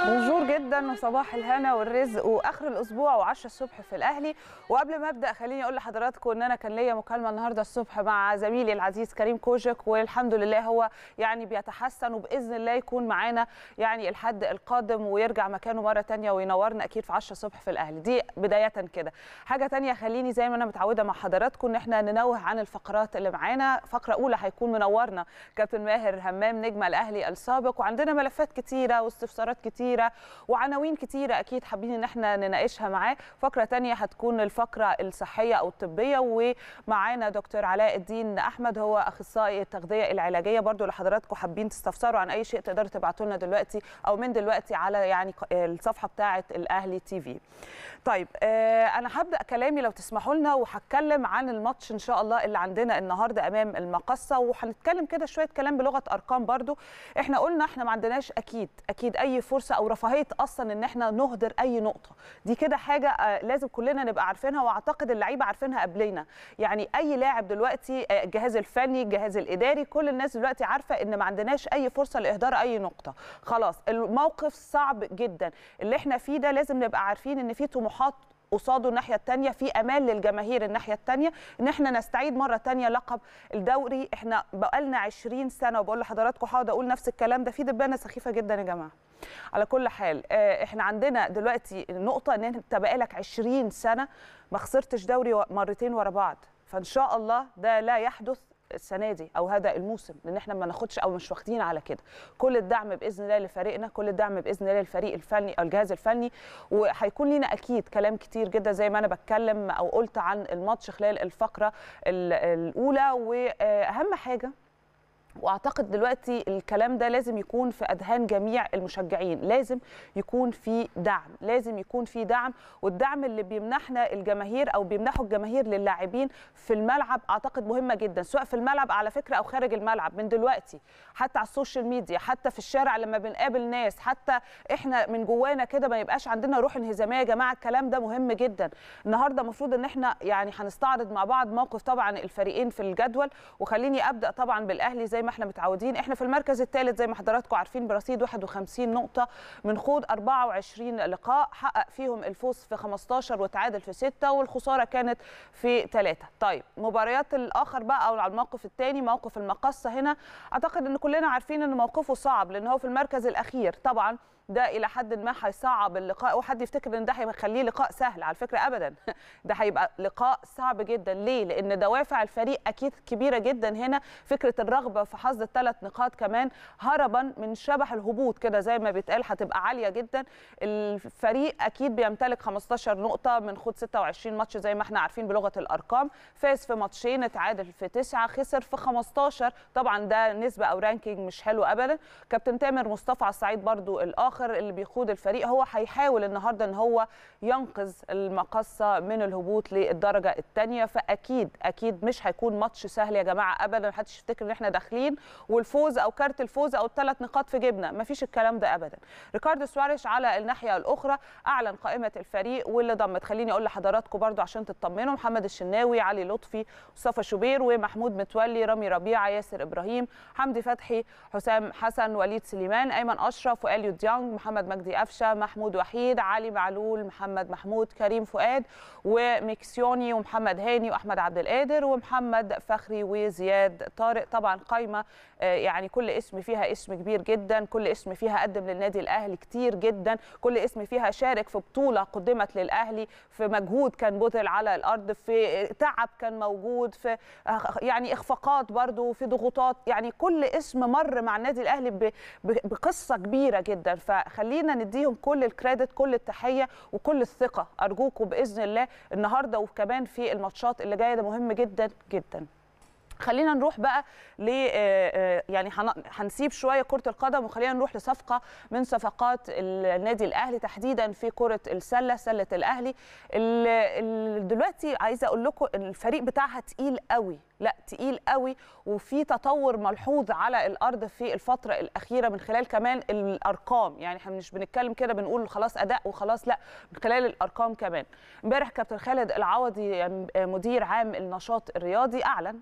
بونجور جدا وصباح الهنا والرزق واخر الاسبوع و10 الصبح في الاهلي وقبل ما ابدا خليني اقول لحضراتكم ان انا كان ليا مكالمه النهارده الصبح مع زميلي العزيز كريم كوجك والحمد لله هو يعني بيتحسن وباذن الله يكون معانا يعني الحد القادم ويرجع مكانه مره ثانيه وينورنا اكيد في 10 الصبح في الاهلي دي بدايه كده حاجه ثانيه خليني زي ما انا متعوده مع حضراتكم ان احنا ننوه عن الفقرات اللي معانا فقره اولى هيكون منورنا كابتن ماهر همام نجم الاهلي السابق وعندنا ملفات كتيره واستفسارات كتيره وعناوين كتيره اكيد حابين ان احنا نناقشها معاه فقره تانية هتكون الفقره الصحيه او الطبيه ومعانا دكتور علاء الدين احمد هو اخصائي التغذيه العلاجيه برضو لحضراتكم حابين تستفسروا عن اي شيء تقدروا تبعتوا لنا دلوقتي او من دلوقتي على يعني الصفحه بتاعه الاهلي تي في طيب آه انا هبدا كلامي لو تسمحوا لنا وهتكلم عن الماتش ان شاء الله اللي عندنا النهارده امام المقصه وهنتكلم كده شويه كلام بلغه ارقام برضو احنا قلنا احنا ما عندناش اكيد اكيد اي فرصه او رفاهيه اصلا ان احنا نهدر اي نقطه دي كده حاجه آه لازم كلنا نبقى عارفينها واعتقد اللعيبه عارفينها قبلنا يعني اي لاعب دلوقتي آه الجهاز الفني الجهاز الاداري كل الناس دلوقتي عارفه ان ما عندناش اي فرصه لاهدار اي نقطه خلاص الموقف صعب جدا اللي احنا فيه ده لازم نبقى عارفين ان في طموحات قصاده الناحيه الثانيه في امال للجماهير الناحيه الثانيه ان احنا نستعيد مره ثانيه لقب الدوري احنا بقالنا 20 سنه وبقول لحضراتكم هقعد اقول نفس الكلام ده في دبانه سخيفه جدا يا جماعه على كل حال احنا عندنا دلوقتي نقطه ان انت بقالك 20 سنه ما خسرتش دوري مرتين ورا بعض فان شاء الله ده لا يحدث السنه دي او هذا الموسم لان احنا ما ناخدش او مش واخدين على كده كل الدعم باذن الله لفريقنا كل الدعم باذن الله للفريق الفني او الجهاز الفني وهيكون لينا اكيد كلام كتير جدا زي ما انا بتكلم او قلت عن الماتش خلال الفقره الاولى واهم حاجه واعتقد دلوقتي الكلام ده لازم يكون في اذهان جميع المشجعين لازم يكون في دعم لازم يكون في دعم والدعم اللي بيمنحنا الجماهير او بيمنحه الجماهير للاعبين في الملعب اعتقد مهمه جدا سواء في الملعب على فكره او خارج الملعب من دلوقتي حتى على السوشيال ميديا حتى في الشارع لما بنقابل ناس حتى احنا من جوانا كده ما يبقاش عندنا روح انهزاميه يا جماعه الكلام ده مهم جدا النهارده المفروض ان احنا يعني هنستعرض مع بعض موقف طبعا الفريقين في الجدول وخليني ابدا طبعا بالاهلي زي ما احنا متعودين احنا في المركز الثالث زي ما حضراتكم عارفين برصيد 51 نقطه من خوض 24 لقاء حقق فيهم الفوز في 15 وتعادل في 6 والخساره كانت في 3 طيب مباريات الاخر بقى او على الموقف الثاني موقف المقصه هنا اعتقد ان كلنا عارفين ان موقفه صعب لان هو في المركز الاخير طبعا ده الى حد ما هيصعب اللقاء وحد يفتكر ان ده هيخليه لقاء سهل على فكره ابدا ده هيبقى لقاء صعب جدا ليه لان دوافع الفريق اكيد كبيره جدا هنا فكره الرغبه في حظ الثلاث نقاط كمان هربا من شبح الهبوط كده زي ما بيتقال هتبقى عاليه جدا الفريق اكيد بيمتلك 15 نقطه من خوض 26 ماتش زي ما احنا عارفين بلغه الارقام فاز في ماتشين اتعادل في 9 خسر في 15 طبعا ده نسبه او رانكينج مش حلو ابدا كابتن تامر مصطفى على الصعيد برضو الاخر الاخر اللي بيقود الفريق هو هيحاول النهارده ان هو ينقذ المقصه من الهبوط للدرجه الثانيه فاكيد اكيد مش هيكون ماتش سهل يا جماعه ابدا محدش يفتكر ان احنا داخلين والفوز او كارت الفوز او الثلاث نقاط في جيبنا مفيش الكلام ده ابدا ريكاردو سواريش على الناحيه الاخرى اعلن قائمه الفريق واللي ضمت خليني اقول لحضراتكم برضو عشان تطمنوا محمد الشناوي علي لطفي مصطفى شوبير ومحمود متولي رامي ربيعه ياسر ابراهيم حمدي فتحي حسام حسن وليد سليمان ايمن اشرف واليو ديانج محمد مجدي قفشه محمود وحيد علي معلول محمد محمود كريم فؤاد وميكسيوني ومحمد هاني واحمد عبد القادر ومحمد فخري وزياد طارق طبعا قايمه يعني كل اسم فيها اسم كبير جدا كل اسم فيها قدم للنادي الاهلي كتير جدا كل اسم فيها شارك في بطوله قدمت للاهلي في مجهود كان بذل على الارض في تعب كان موجود في يعني اخفاقات برضو في ضغوطات يعني كل اسم مر مع النادي الاهلي بقصه كبيره جدا فخلينا نديهم كل الكريدت كل التحيه وكل الثقه ارجوكم باذن الله النهارده وكمان في الماتشات اللي جايه ده مهم جدا جدا خلينا نروح بقى ل يعني هنسيب شويه كره القدم وخلينا نروح لصفقه من صفقات النادي الاهلي تحديدا في كره السله سله الاهلي دلوقتي عايزه اقول لكم الفريق بتاعها تقيل قوي لا تقيل قوي وفي تطور ملحوظ على الارض في الفتره الاخيره من خلال كمان الارقام يعني احنا مش بنتكلم كده بنقول خلاص اداء وخلاص لا من خلال الارقام كمان امبارح كابتن خالد العوضي مدير عام النشاط الرياضي اعلن اللي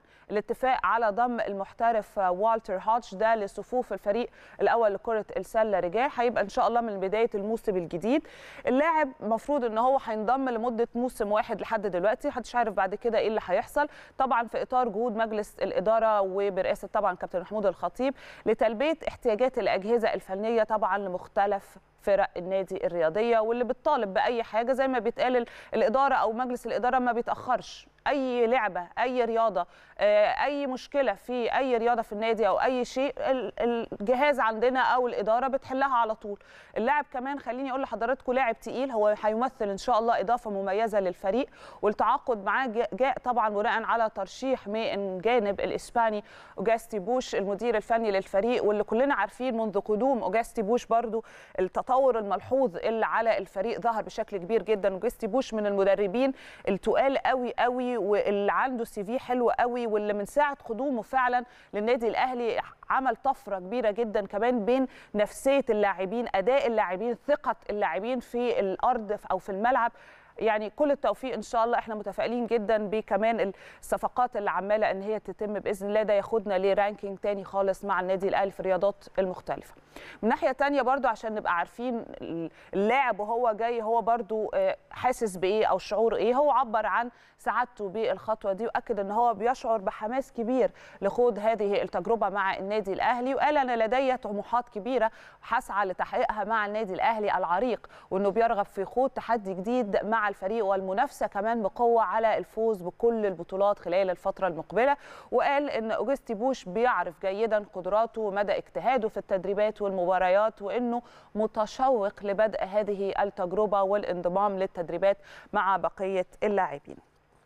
الاتفاق على ضم المحترف والتر هاتش ده لصفوف الفريق الاول لكره السله رجال هيبقى ان شاء الله من بدايه الموسم الجديد اللاعب مفروض ان هو هينضم لمده موسم واحد لحد دلوقتي محدش عارف بعد كده ايه اللي هيحصل طبعا في اطار جهود مجلس الاداره وبرئاسه طبعا كابتن محمود الخطيب لتلبيه احتياجات الاجهزه الفنيه طبعا لمختلف فرق النادي الرياضيه واللي بتطالب باي حاجه زي ما بيتقال الاداره او مجلس الاداره ما بيتاخرش اي لعبه اي رياضه اي مشكله في اي رياضه في النادي او اي شيء الجهاز عندنا او الاداره بتحلها على طول اللاعب كمان خليني اقول لحضراتكم لاعب تقيل هو هيمثل ان شاء الله اضافه مميزه للفريق والتعاقد معاه جاء طبعا بناء على ترشيح من جانب الاسباني اوجاستي بوش المدير الفني للفريق واللي كلنا عارفين منذ قدوم اوجاستي بوش برضو التطور الملحوظ اللي على الفريق ظهر بشكل كبير جدا اوجاستي بوش من المدربين التقال قوي قوي واللي عنده سي في حلو قوي واللي من ساعه قدومه فعلا للنادي الاهلي عمل طفره كبيره جدا كمان بين نفسيه اللاعبين اداء اللاعبين ثقه اللاعبين في الارض او في الملعب يعني كل التوفيق ان شاء الله احنا متفائلين جدا بكمان الصفقات اللي عماله ان هي تتم باذن الله ده ياخدنا لرانكينج تاني خالص مع النادي الاهلي في الرياضات المختلفه من ناحيه تانية برضو عشان نبقى عارفين اللاعب وهو جاي هو برضو حاسس بايه او شعور ايه هو عبر عن سعادته بالخطوه دي واكد ان هو بيشعر بحماس كبير لخوض هذه التجربه مع النادي الاهلي وقال انا لدي طموحات كبيره حسعى لتحقيقها مع النادي الاهلي العريق وانه بيرغب في خوض تحدي جديد مع الفريق والمنافسه كمان بقوه على الفوز بكل البطولات خلال الفتره المقبله وقال ان اوجستي بوش بيعرف جيدا قدراته ومدى اجتهاده في التدريبات والمباريات وانه متشوق لبدء هذه التجربه والانضمام للتدريبات مع بقيه اللاعبين.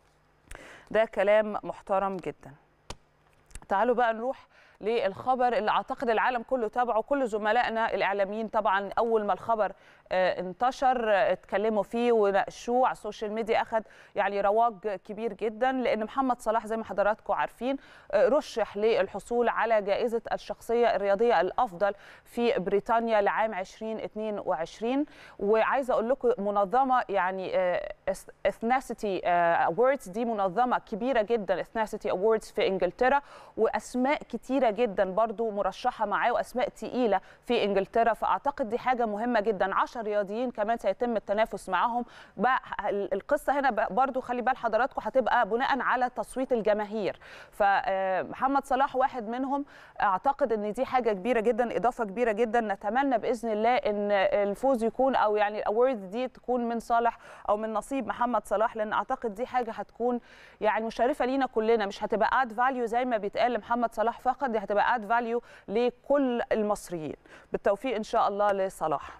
ده كلام محترم جدا. تعالوا بقى نروح للخبر اللي اعتقد العالم كله تابعه كل زملائنا الاعلاميين طبعا اول ما الخبر انتشر اتكلموا فيه وناقشوه على السوشيال ميديا اخذ يعني رواج كبير جدا لان محمد صلاح زي ما حضراتكم عارفين رشح للحصول على جائزه الشخصيه الرياضيه الافضل في بريطانيا لعام 2022 وعايزه اقول لكم منظمه يعني اثناسيتي اووردز دي منظمه كبيره جدا اثناسيتي اووردز في انجلترا واسماء كتيره جدا برضو مرشحه معاه واسماء تقيله في انجلترا فاعتقد دي حاجه مهمه جدا 10 رياضيين كمان سيتم التنافس معاهم بقى القصه هنا برضو خلي بال حضراتكم هتبقى بناء على تصويت الجماهير فمحمد صلاح واحد منهم اعتقد ان دي حاجه كبيره جدا اضافه كبيره جدا نتمنى باذن الله ان الفوز يكون او يعني الاورد دي تكون من صالح او من نصيب محمد صلاح لان اعتقد دي حاجه هتكون يعني مشرفه لينا كلنا مش هتبقى اد فاليو زي ما بيتقال لمحمد صلاح فقط دي هتبقى اد فاليو لكل المصريين بالتوفيق ان شاء الله لصلاح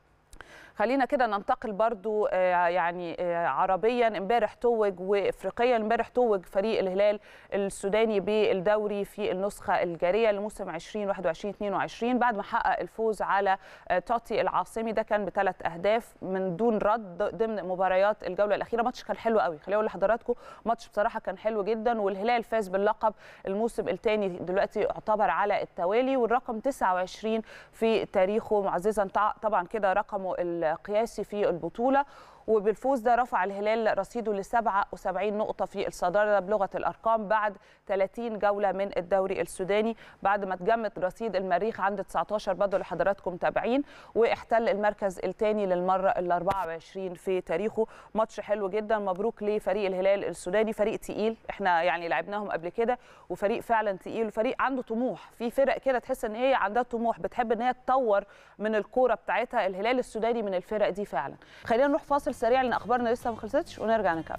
خلينا كده ننتقل برضو يعني عربيا امبارح توج وافريقيا امبارح توج فريق الهلال السوداني بالدوري في النسخه الجاريه لموسم 2021 22 بعد ما حقق الفوز على توتي العاصمي ده كان بثلاث اهداف من دون رد ضمن مباريات الجوله الاخيره ماتش كان حلو قوي خليني اقول لحضراتكم ماتش بصراحه كان حلو جدا والهلال فاز باللقب الموسم الثاني دلوقتي يعتبر على التوالي والرقم 29 في تاريخه معززا طبعا كده رقمه القياسي في البطوله وبالفوز ده رفع الهلال رصيده ل 77 نقطه في الصداره بلغه الارقام بعد 30 جوله من الدوري السوداني بعد ما اتجمد رصيد المريخ عند 19 برضه اللي حضراتكم متابعين واحتل المركز الثاني للمره ال 24 في تاريخه ماتش حلو جدا مبروك لفريق الهلال السوداني فريق تقيل احنا يعني لعبناهم قبل كده وفريق فعلا تقيل وفريق عنده طموح في فرق كده تحس ان هي عندها طموح بتحب ان هي تطور من الكوره بتاعتها الهلال السوداني من الفرق دي فعلا خلينا نروح فاصل سريع لان اخبارنا لسه ما خلصتش ونرجع نكمل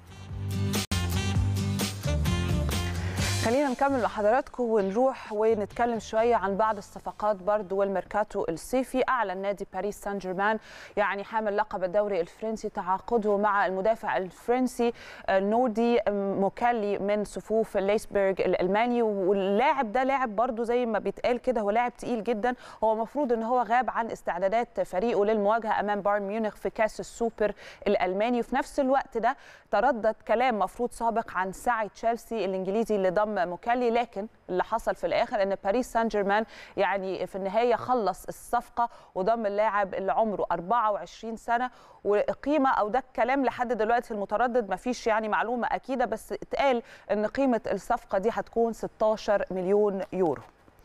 خلينا نكمل مع حضراتكم ونروح ونتكلم شويه عن بعض الصفقات برضو والميركاتو الصيفي اعلن نادي باريس سان جيرمان يعني حامل لقب الدوري الفرنسي تعاقده مع المدافع الفرنسي نودي موكالي من صفوف ليسبرج الالماني واللاعب ده لاعب برضو زي ما بيتقال كده هو لاعب تقيل جدا هو المفروض ان هو غاب عن استعدادات فريقه للمواجهه امام بايرن ميونخ في كاس السوبر الالماني وفي نفس الوقت ده تردد كلام مفروض سابق عن سعي تشيلسي الانجليزي لضم ضم موكالي لكن اللي حصل في الاخر ان باريس سان جيرمان يعني في النهايه خلص الصفقه وضم اللاعب اللي عمره 24 سنه وقيمه او ده الكلام لحد دلوقتي المتردد ما فيش يعني معلومه اكيده بس اتقال ان قيمه الصفقه دي هتكون 16 مليون يورو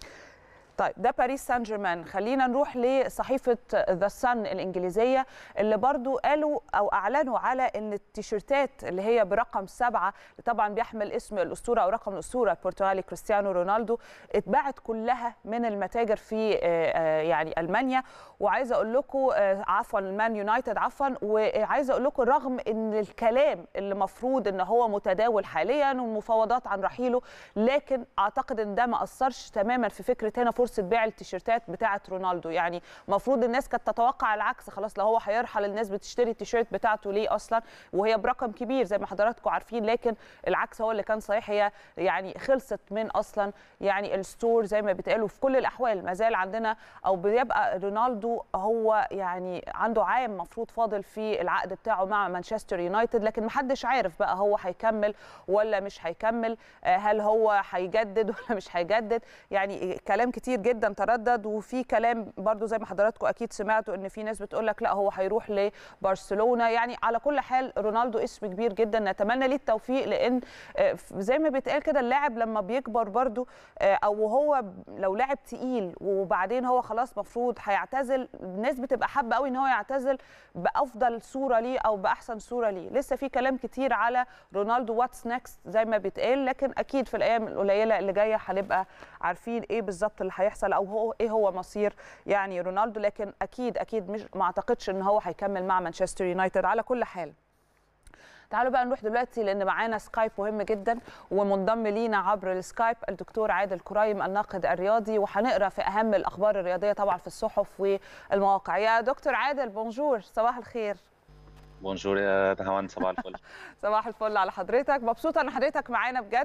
طيب ده باريس سان جيرمان خلينا نروح لصحيفه ذا سان الانجليزيه اللي برضو قالوا او اعلنوا على ان التيشيرتات اللي هي برقم سبعه اللي طبعا بيحمل اسم الاسطوره او رقم الاسطوره البرتغالي كريستيانو رونالدو اتباعت كلها من المتاجر في يعني المانيا وعايزه اقول لكم عفوا المان يونايتد عفوا وعايزه اقول لكم رغم ان الكلام اللي مفروض ان هو متداول حاليا والمفاوضات عن رحيله لكن اعتقد ان ده ما اثرش تماما في فكره هنا فرصه فرصه بيع التيشيرتات بتاعه رونالدو يعني المفروض الناس كانت تتوقع العكس خلاص لو هو هيرحل الناس بتشتري التيشيرت بتاعته ليه اصلا وهي برقم كبير زي ما حضراتكم عارفين لكن العكس هو اللي كان صحيح هي يعني خلصت من اصلا يعني الستور زي ما بيتقالوا في كل الاحوال ما زال عندنا او بيبقى رونالدو هو يعني عنده عام مفروض فاضل في العقد بتاعه مع مانشستر يونايتد لكن محدش عارف بقى هو هيكمل ولا مش هيكمل هل هو هيجدد ولا مش هيجدد يعني كلام كتير جدا تردد وفي كلام برضو زي ما حضراتكم اكيد سمعتوا ان في ناس بتقول لك لا هو هيروح لبرشلونه يعني على كل حال رونالدو اسم كبير جدا نتمنى ليه التوفيق لان زي ما بيتقال كده اللاعب لما بيكبر برضو او هو لو لاعب تقيل وبعدين هو خلاص مفروض هيعتزل الناس بتبقى حابه قوي ان هو يعتزل بافضل صوره ليه او باحسن صوره ليه لسه في كلام كتير على رونالدو واتس نيكست زي ما بيتقال لكن اكيد في الايام القليله اللي جايه هنبقى عارفين ايه بالظبط اللي هيحصل او هو ايه هو مصير يعني رونالدو لكن اكيد اكيد مش ما اعتقدش ان هو هيكمل مع مانشستر يونايتد على كل حال تعالوا بقى نروح دلوقتي لان معانا سكايب مهم جدا ومنضم لينا عبر السكايب الدكتور عادل كرايم الناقد الرياضي وهنقرا في اهم الاخبار الرياضيه طبعا في الصحف والمواقع يا دكتور عادل بونجور صباح الخير بونجور يا دهوان صباح الفل صباح الفل على حضرتك مبسوطه ان حضرتك معانا بجد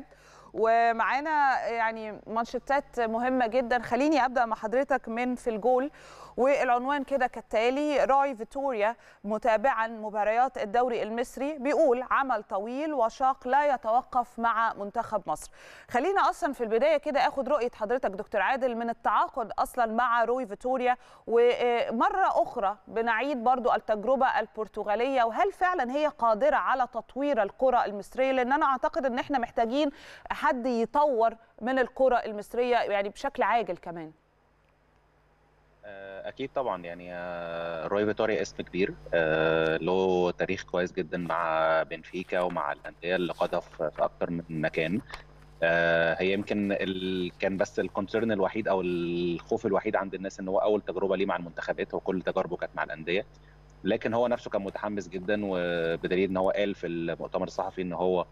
ومعانا يعني مانشيتات مهمه جدا خليني ابدا مع حضرتك من في الجول والعنوان كده كالتالي راي فيتوريا متابعا مباريات الدوري المصري بيقول عمل طويل وشاق لا يتوقف مع منتخب مصر خلينا اصلا في البدايه كده اخد رؤيه حضرتك دكتور عادل من التعاقد اصلا مع روي فيتوريا ومره اخرى بنعيد برضو التجربه البرتغاليه وهل فعلا هي قادره على تطوير الكره المصريه لان انا اعتقد ان احنا محتاجين حد يطور من الكره المصريه يعني بشكل عاجل كمان اكيد طبعا يعني روي فيتوريا اسم كبير له تاريخ كويس جدا مع بنفيكا ومع الانديه اللي قادها في اكتر من مكان هي يمكن ال... كان بس الكونسيرن الوحيد او الخوف الوحيد عند الناس ان هو اول تجربه ليه مع المنتخبات وكل تجاربه كانت مع الانديه لكن هو نفسه كان متحمس جدا وبدليل ان هو قال في المؤتمر الصحفي ان هو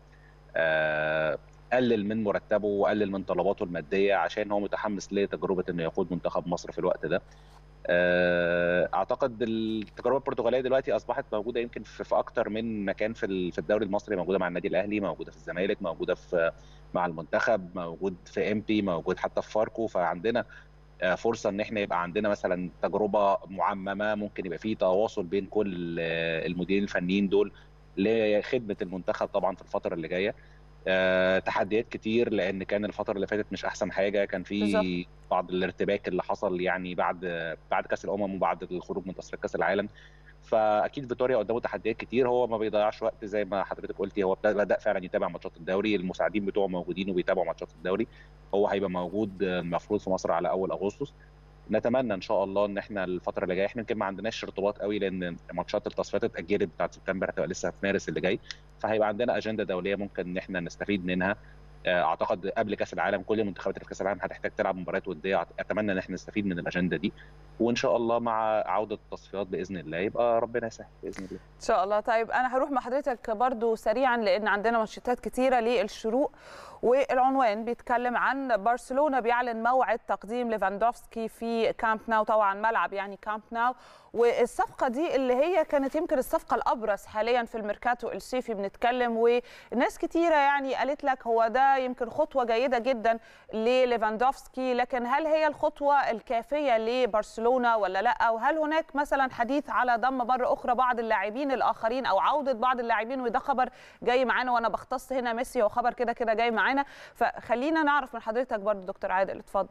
قلل من مرتبه وقلل من طلباته الماديه عشان هو متحمس لتجربه انه يقود منتخب مصر في الوقت ده اعتقد التجربه البرتغاليه دلوقتي اصبحت موجوده يمكن في اكتر من مكان في في الدوري المصري موجوده مع النادي الاهلي موجوده في الزمالك موجوده في مع المنتخب موجود في ام بي موجود حتى في فاركو فعندنا فرصه ان احنا يبقى عندنا مثلا تجربه معممه ممكن يبقى في تواصل بين كل المديرين الفنيين دول لخدمه المنتخب طبعا في الفتره اللي جايه أه تحديات كتير لان كان الفتره اللي فاتت مش احسن حاجه كان في بعض الارتباك اللي حصل يعني بعد بعد كاس الامم وبعد الخروج من تصفيات كاس العالم فاكيد فيتوريا قدامه تحديات كتير هو ما بيضيعش وقت زي ما حضرتك قلتي هو بدا فعلا يتابع ماتشات الدوري المساعدين بتوعه موجودين وبيتابعوا ماتشات الدوري هو هيبقى موجود المفروض في مصر على اول اغسطس نتمنى ان شاء الله ان احنا الفتره اللي جايه احنا يمكن ما عندناش ارتباط قوي لان ماتشات التصفيات اتاجلت بتاعت سبتمبر هتبقى لسه في مارس اللي جاي فهيبقى عندنا اجنده دوليه ممكن ان احنا نستفيد منها اعتقد قبل كاس العالم كل المنتخبات اللي في كاس العالم هتحتاج تلعب مباريات وديه اتمنى ان احنا نستفيد من الاجنده دي وان شاء الله مع عوده التصفيات باذن الله يبقى ربنا يسهل باذن الله ان شاء الله طيب انا هروح مع حضرتك برضو سريعا لان عندنا منشطات كتيره للشروق والعنوان بيتكلم عن برشلونه بيعلن موعد تقديم ليفاندوفسكي في كامب ناو طبعا ملعب يعني كامب ناو والصفقه دي اللي هي كانت يمكن الصفقه الابرز حاليا في الميركاتو الصيفي بنتكلم وناس كتيره يعني قالت لك هو ده وده يمكن خطوه جيده جدا لليفاندوفسكي لكن هل هي الخطوه الكافيه لبرشلونه ولا لا وهل هناك مثلا حديث على ضم مره اخرى بعض اللاعبين الاخرين او عوده بعض اللاعبين وده خبر جاي معانا وانا بختص هنا ميسي هو خبر كده كده جاي معانا فخلينا نعرف من حضرتك برضو دكتور عادل اتفضل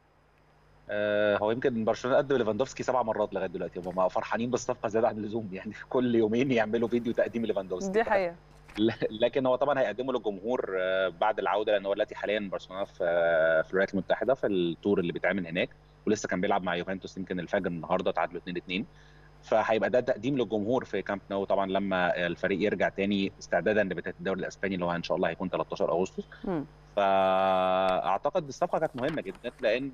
آه هو يمكن برشلونه قدم ليفاندوفسكي سبع مرات لغايه دلوقتي هم فرحانين بالصفقه زياده عن اللزوم يعني كل يومين يعملوا فيديو تقديم ليفاندوفسكي دي حقيقه لكن هو طبعا هيقدمه للجمهور بعد العوده لان هو دلوقتي حاليا برشلونه في في الولايات المتحده في التور اللي بيتعمل هناك ولسه كان بيلعب مع يوفنتوس يمكن الفجر النهارده تعادلوا 2 2 فهيبقى ده تقديم للجمهور في كامب نو طبعا لما الفريق يرجع تاني استعدادا لبدايه الدوري الاسباني اللي هو ان شاء الله هيكون 13 اغسطس فاعتقد الصفقه كانت مهمه جدا لان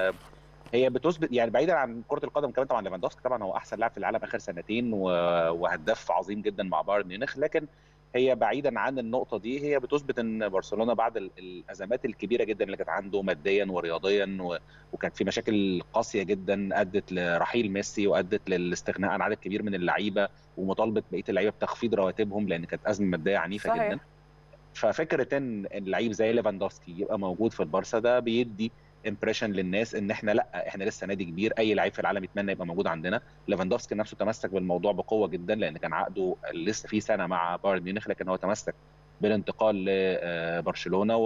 هي بتثبت يعني بعيدا عن كره القدم كمان طبعا ليفاندوفسكي طبعا هو احسن لاعب في العالم اخر سنتين وهداف عظيم جدا مع بايرن ميونخ لكن هي بعيدا عن النقطه دي هي بتثبت ان برشلونه بعد الازمات الكبيره جدا اللي كانت عنده ماديا ورياضيا وكانت في مشاكل قاسيه جدا ادت لرحيل ميسي وادت للاستغناء عن عدد كبير من اللعيبه ومطالبه بقيه اللعيبه بتخفيض رواتبهم لان كانت ازمه ماديه عنيفه صحيح. جدا ففكره ان اللعيب زي ليفاندوفسكي يبقى موجود في البارسا ده بيدي امبريشن للناس ان احنا لا احنا لسه نادي كبير اي لعيب في العالم يتمنى يبقى موجود عندنا ليفاندوفسكي نفسه تمسك بالموضوع بقوه جدا لان كان عقده لسه في سنه مع بايرن ميونخ لكن هو تمسك بالانتقال لبرشلونه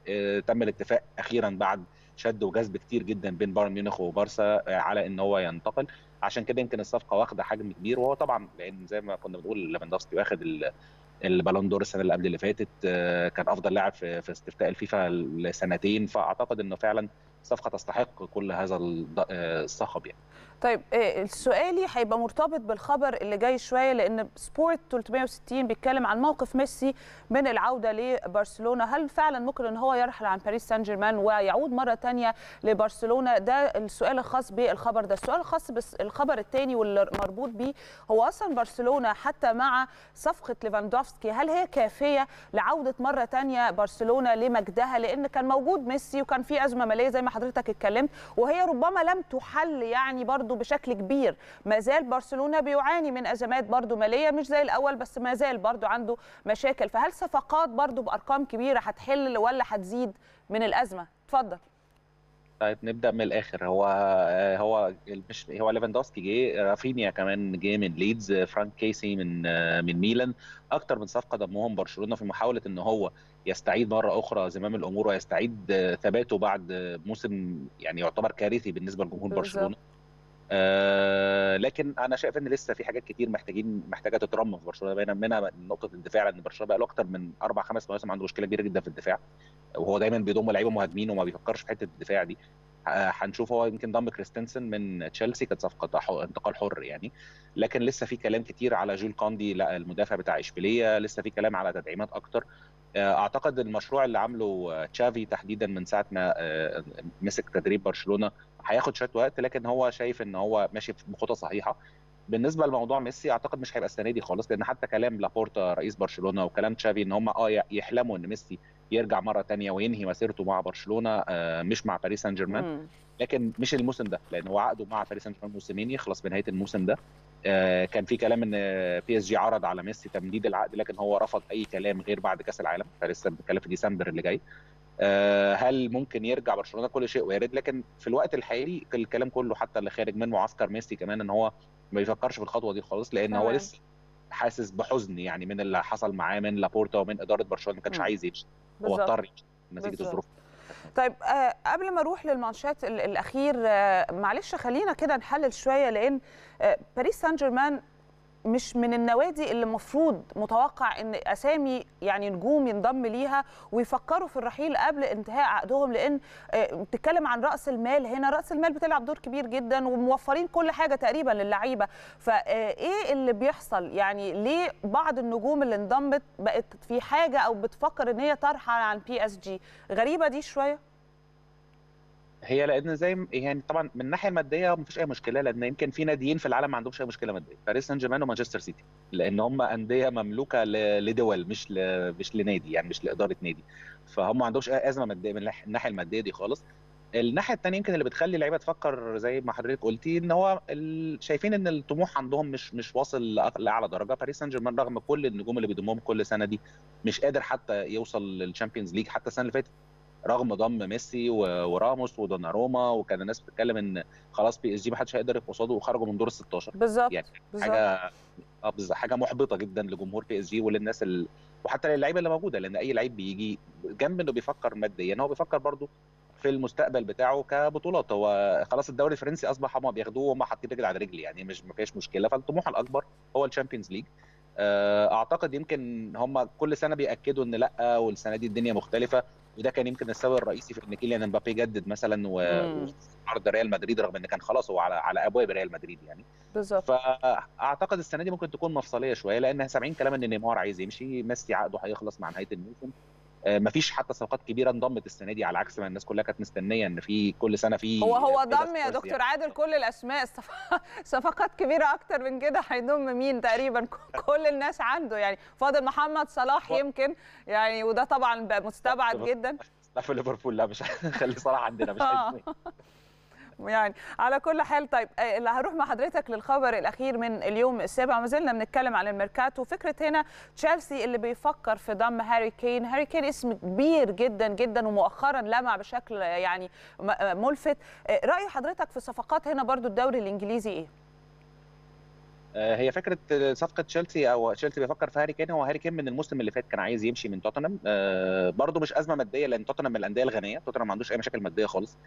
وتم الاتفاق اخيرا بعد شد وجذب كتير جدا بين بايرن ميونخ وبارسا على ان هو ينتقل عشان كده يمكن الصفقه واخده حجم كبير وهو طبعا لان زي ما كنا بنقول ليفاندوفسكي واخد البالون دور السنه اللي قبل اللي فاتت كان افضل لاعب في استفتاء الفيفا لسنتين فاعتقد انه فعلا صفقه تستحق كل هذا الصخب يعني طيب سؤالي هيبقى مرتبط بالخبر اللي جاي شويه لان سبورت 360 بيتكلم عن موقف ميسي من العوده لبرشلونه هل فعلا ممكن ان هو يرحل عن باريس سان جيرمان ويعود مره ثانيه لبرشلونه ده السؤال الخاص بالخبر ده السؤال الخاص بالخبر الثاني واللي مربوط بيه هو اصلا برشلونه حتى مع صفقه ليفاندوفسكي هل هي كافيه لعوده مره ثانيه برشلونه لمجدها لان كان موجود ميسي وكان في ازمه ماليه زي ما حضرتك اتكلمت وهي ربما لم تحل يعني برضو بشكل كبير ما زال برشلونه بيعاني من ازمات برضو ماليه مش زي الاول بس ما زال برضو عنده مشاكل فهل صفقات برضو بارقام كبيره هتحل ولا هتزيد من الازمه اتفضل طيب نبدا من الاخر هو هو مش هو ليفاندوفسكي جه رافينيا كمان جه من ليدز فرانك كيسي من من ميلان اكتر من صفقه ضمهم برشلونه في محاوله ان هو يستعيد مره اخرى زمام الامور ويستعيد ثباته بعد موسم يعني يعتبر كارثي بالنسبه لجمهور برشلونه آه لكن انا شايف ان لسه في حاجات كتير محتاجين محتاجه تترمم في برشلونه منها نقطه الدفاع لان برشلونه بقى له اكتر من اربع خمس مواسم عنده مشكله كبيره جدا في الدفاع وهو دايما بيضم لعيبه مهاجمين وما بيفكرش في حته الدفاع دي هنشوف هو يمكن ضم كريستنسن من تشيلسي كانت صفقه انتقال حر يعني لكن لسه في كلام كتير على جول كوندي لا المدافع بتاع اشبيليه لسه في كلام على تدعيمات اكتر اعتقد المشروع اللي عامله تشافي تحديدا من ساعه ما مسك تدريب برشلونه هياخد شويه وقت لكن هو شايف ان هو ماشي بخطى صحيحه بالنسبه لموضوع ميسي اعتقد مش هيبقى السنه دي خالص لان حتى كلام لابورتا رئيس برشلونه وكلام تشافي ان هم اه يحلموا ان ميسي يرجع مره تانية وينهي مسيرته مع برشلونه مش مع باريس سان جيرمان لكن مش الموسم ده لان هو عقده مع باريس سان جيرمان موسمين يخلص بنهايه الموسم ده كان في كلام ان بي اس جي عرض على ميسي تمديد العقد لكن هو رفض اي كلام غير بعد كاس العالم فلسه بنتكلم في ديسمبر اللي جاي هل ممكن يرجع برشلونه كل شيء وارد لكن في الوقت الحالي الكلام كله حتى اللي خارج من معسكر ميسي كمان ان هو ما بيفكرش في الخطوه دي خالص لان هو لسه حاسس بحزن يعني من اللي حصل معاه من لابورتا ومن اداره برشلونه ما كانش عايز يمشي هو اضطر يمشي نتيجه الظروف طيب آه قبل ما اروح للمانشات الاخير آه معلش خلينا كده نحلل شويه لان آه باريس سان جيرمان مش من النوادي اللي المفروض متوقع ان اسامي يعني نجوم ينضم ليها ويفكروا في الرحيل قبل انتهاء عقدهم لان بتتكلم عن راس المال هنا راس المال بتلعب دور كبير جدا وموفرين كل حاجه تقريبا للعيبه فايه اللي بيحصل يعني ليه بعض النجوم اللي انضمت بقت في حاجه او بتفكر ان هي ترحل عن بي اس جي غريبه دي شويه هي لان زي يعني طبعا من الناحيه الماديه ما فيش اي مشكله لان يمكن في ناديين في العالم ما عندهمش اي مشكله ماديه باريس سان جيرمان ومانشستر سيتي لان هم انديه مملوكه لدول مش ل... مش لنادي يعني مش لاداره نادي فهم ما عندهمش اي ازمه ماديه من الناحيه الماديه دي خالص الناحيه الثانيه يمكن اللي بتخلي اللعيبه تفكر زي ما حضرتك قلتي ان هو شايفين ان الطموح عندهم مش مش واصل لاعلى درجه باريس سان جيرمان رغم كل النجوم اللي بيضمهم كل سنه دي مش قادر حتى يوصل للشامبيونز ليج حتى السنه اللي فاتت رغم ضم ميسي وراموس ودوناروما وكان الناس بتتكلم ان خلاص بي اس جي ما حدش هيقدر يقف قصاده وخرجوا من دور ال 16 بالظبط يعني بالزبط. حاجه اه حاجه محبطه جدا لجمهور بي اس جي وللناس ال... وحتى للعيبه اللي موجوده لان اي لعيب بيجي جنب انه بيفكر ماديا هو بيفكر برضه في المستقبل بتاعه كبطولات هو خلاص الدوري الفرنسي اصبح هم بياخدوه وهم حاطين رجل على رجل يعني مش ما فيش مشكله فالطموح الاكبر هو الشامبيونز ليج اعتقد يمكن هم كل سنه بياكدوا ان لا والسنه دي الدنيا مختلفه وده كان يمكن السبب الرئيسي في ان كيليان امبابي جدد مثلا وعرض ريال مدريد رغم ان كان خلاص هو على على ابواب ريال مدريد يعني بالظبط فاعتقد السنه دي ممكن تكون مفصليه شويه لان سامعين كلام ان نيمار عايز يمشي ميسي عقده هيخلص مع نهايه الموسم مفيش حتى صفقات كبيره انضمت السنه دي على عكس ما الناس كلها كانت مستنيه ان في كل سنه في هو هو ضم يا دكتور يعني. عادل كل الاسماء صفقات كبيره اكتر من كده هيضم مين تقريبا كل الناس عنده يعني فاضل محمد صلاح يمكن يعني وده طبعا مستبعد جدا في ليفربول لا مش خلي صلاح عندنا مش عايز يعني على كل حال طيب اللي هروح مع حضرتك للخبر الاخير من اليوم السابع وما زلنا بنتكلم عن الميركاتو فكره هنا تشيلسي اللي بيفكر في ضم هاري كين هاري كين اسم كبير جدا جدا ومؤخرا لمع بشكل يعني ملفت راي حضرتك في صفقات هنا برضو الدوري الانجليزي ايه هي فكره صفقه تشيلسي او تشيلسي بيفكر في هاري كين هو هاري كين من الموسم اللي فات كان عايز يمشي من توتنهام برضه مش ازمه ماديه لان توتنهام من الانديه الغنيه توتنهام ما عندوش اي مشاكل ماديه خالص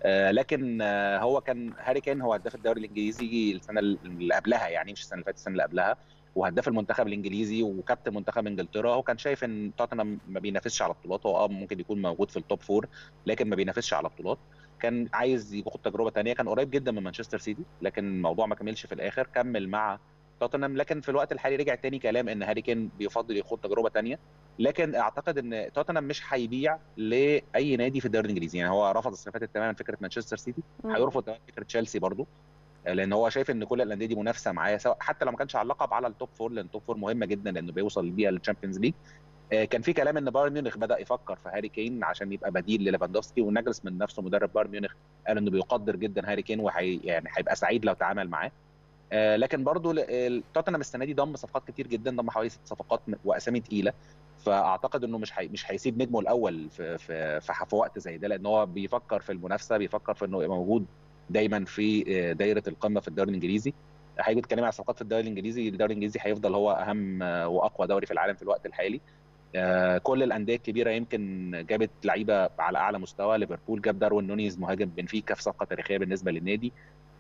لكن هو كان هاري كين هو هداف الدوري الانجليزي السنه اللي قبلها يعني مش السنه اللي فاتت السنه اللي قبلها وهداف المنتخب الانجليزي وكابتن منتخب انجلترا هو كان شايف ان توتنهام ما بينافسش على بطولات هو اه ممكن يكون موجود في التوب فور لكن ما بينافسش على بطولات كان عايز ياخد تجربه ثانيه كان قريب جدا من مانشستر سيتي لكن الموضوع ما كملش في الاخر كمل مع توتنهام لكن في الوقت الحالي رجع تاني كلام ان هاري كين بيفضل يخوض تجربه ثانيه لكن اعتقد ان توتنهام مش هيبيع لاي نادي في الدوري الانجليزي يعني هو رفض السنه اللي فاتت تماما فكره مانشستر سيتي هيرفض تماما فكره تشيلسي برضه لان هو شايف ان كل الانديه دي منافسه معاه سواء حتى لو ما كانش على اللقب على التوب فور لان التوب فور مهمه جدا لانه بيوصل بيها للتشامبيونز ليج كان في كلام ان بايرن ميونخ بدا يفكر في هاري كين عشان يبقى بديل لليفاندوفسكي ونجلس من نفسه مدرب بايرن ميونخ قال انه بيقدر جدا هاري كين وحي يعني هيبقى سعيد لو تعامل معاه آه لكن برضو توتنهام السنه دي ضم صفقات كتير جدا ضم حوالي ست صفقات واسامي تقيله فاعتقد انه مش حي... مش هيسيب نجمه الاول في في في, في وقت زي ده لان هو بيفكر في المنافسه بيفكر في انه يبقى موجود دايما في دايره القمه في الدوري الانجليزي هيجي بيتكلم على صفقات في الدوري الانجليزي الدوري الانجليزي هيفضل هو اهم واقوى دوري في العالم في الوقت الحالي آه كل الانديه الكبيره يمكن جابت لعيبه على اعلى مستوى ليفربول جاب داروين نونيز مهاجم بنفيكا في صفقه تاريخيه بالنسبه للنادي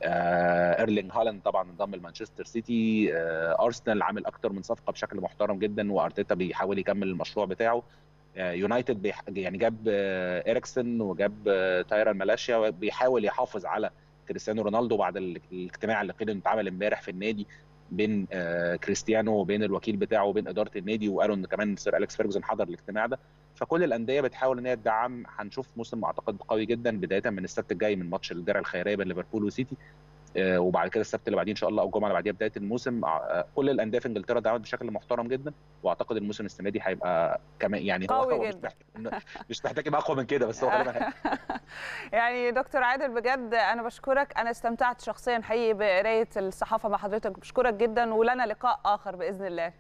آه ايرلينج هالاند طبعا انضم لمانشستر سيتي آه ارسنال عامل اكتر من صفقه بشكل محترم جدا وارتيتا بيحاول يكمل المشروع بتاعه آه يونايتد بيح... يعني جاب آه اريكسن وجاب آه تايران مالاشيا بيحاول يحافظ على كريستيانو رونالدو بعد الاجتماع اللي قيل انه اتعمل امبارح في النادي بين آه كريستيانو وبين الوكيل بتاعه وبين اداره النادي وقالوا ان كمان سير اليكس فيرجسون حضر الاجتماع ده فكل الانديه بتحاول ان هي تدعم هنشوف موسم اعتقد قوي جدا بدايه من السبت الجاي من ماتش الدرع الخيريه بين ليفربول وسيتي آه وبعد كده السبت اللي بعديه ان شاء الله او الجمعه اللي بعديها بدايه الموسم آه كل الانديه في انجلترا دعمت بشكل محترم جدا واعتقد الموسم السنه دي هيبقى كمان يعني قوي هو جدا مش محتاج يبقى اقوى من كده بس هو غالبا يعني دكتور عادل بجد انا بشكرك انا استمتعت شخصيا حقيقي بقرايه الصحافه مع حضرتك بشكرك جدا ولنا لقاء اخر باذن الله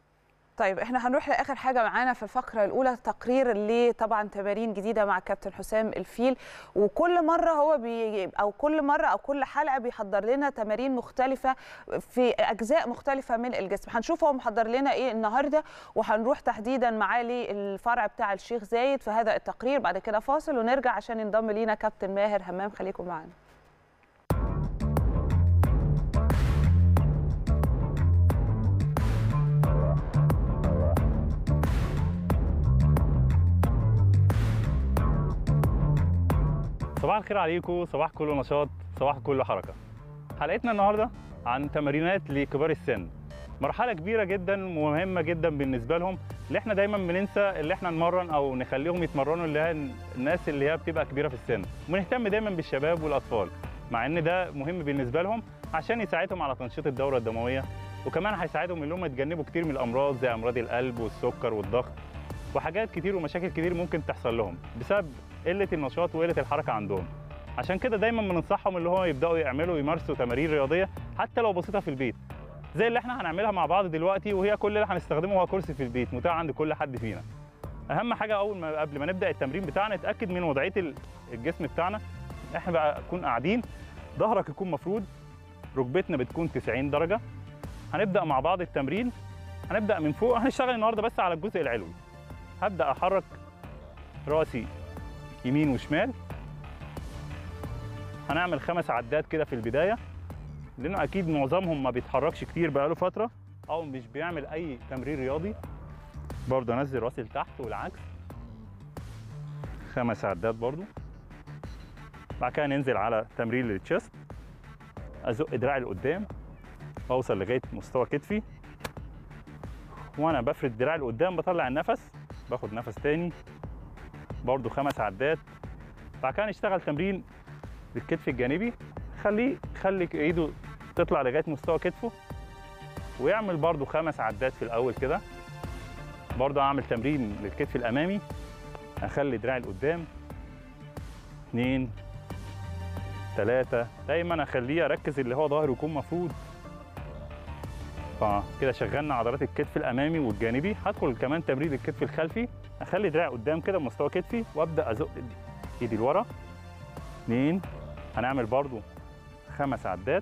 طيب احنا هنروح لاخر حاجه معانا في الفقره الاولى تقرير اللي طبعا تمارين جديده مع كابتن حسام الفيل وكل مره هو بي او كل مره او كل حلقه بيحضر لنا تمارين مختلفه في اجزاء مختلفه من الجسم هنشوف هو محضر لنا ايه النهارده وهنروح تحديدا معاه للفرع بتاع الشيخ زايد في هذا التقرير بعد كده فاصل ونرجع عشان ينضم لينا كابتن ماهر همام خليكم معانا صباح الخير عليكم صباح كله نشاط صباح كله حركه حلقتنا النهارده عن تمارينات لكبار السن مرحله كبيره جدا ومهمه جدا بالنسبه لهم اللي احنا دايما بننسى اللي احنا نمرن او نخليهم يتمرنوا اللي هي الناس اللي هي بتبقى كبيره في السن ونهتم دايما بالشباب والاطفال مع ان ده مهم بالنسبه لهم عشان يساعدهم على تنشيط الدوره الدمويه وكمان هيساعدهم انهم يتجنبوا كتير من الامراض زي امراض القلب والسكر والضغط وحاجات كتير ومشاكل كتير ممكن تحصل لهم بسبب قله النشاط وقله الحركه عندهم عشان كده دايما بننصحهم اللي هو يبداوا يعملوا يمارسوا تمارين رياضيه حتى لو بسيطه في البيت زي اللي احنا هنعملها مع بعض دلوقتي وهي كل اللي هنستخدمه هو كرسي في البيت متاح عند كل حد فينا اهم حاجه اول ما قبل ما نبدا التمرين بتاعنا نتاكد من وضعيه ال- الجسم بتاعنا احنا بقى نكون قاعدين ظهرك يكون مفرود ركبتنا بتكون 90 درجه هنبدا مع بعض التمرين هنبدا من فوق هنشتغل النهارده بس على الجزء العلوي هبدا احرك راسي يمين وشمال هنعمل خمس عدات كده في البدايه لانه اكيد معظمهم ما بيتحركش كتير بقاله فتره او مش بيعمل اي تمرين رياضي برضه انزل راسي لتحت والعكس خمس عدات برضه بعد كده ننزل على تمرين للتشست ازق دراعي لقدام اوصل لغايه مستوى كتفي وانا بفرد دراعي لقدام بطلع النفس باخد نفس تاني برضه خمس عدات بعد كده نشتغل تمرين للكتف الجانبي خليه خلي ايده تطلع لغايه مستوى كتفه ويعمل برضه خمس عدات في الاول كده برضه اعمل تمرين للكتف الامامي اخلي دراعي لقدام اتنين تلاتة دايما اخليه اركز اللي هو ظهره يكون مفرود اه كده شغلنا عضلات الكتف الامامي والجانبي هدخل كمان تمرين الكتف الخلفي اخلي دراعي قدام كده بمستوى كتفي وابدا ازق ايدي لورا اتنين هنعمل برضو خمس عدات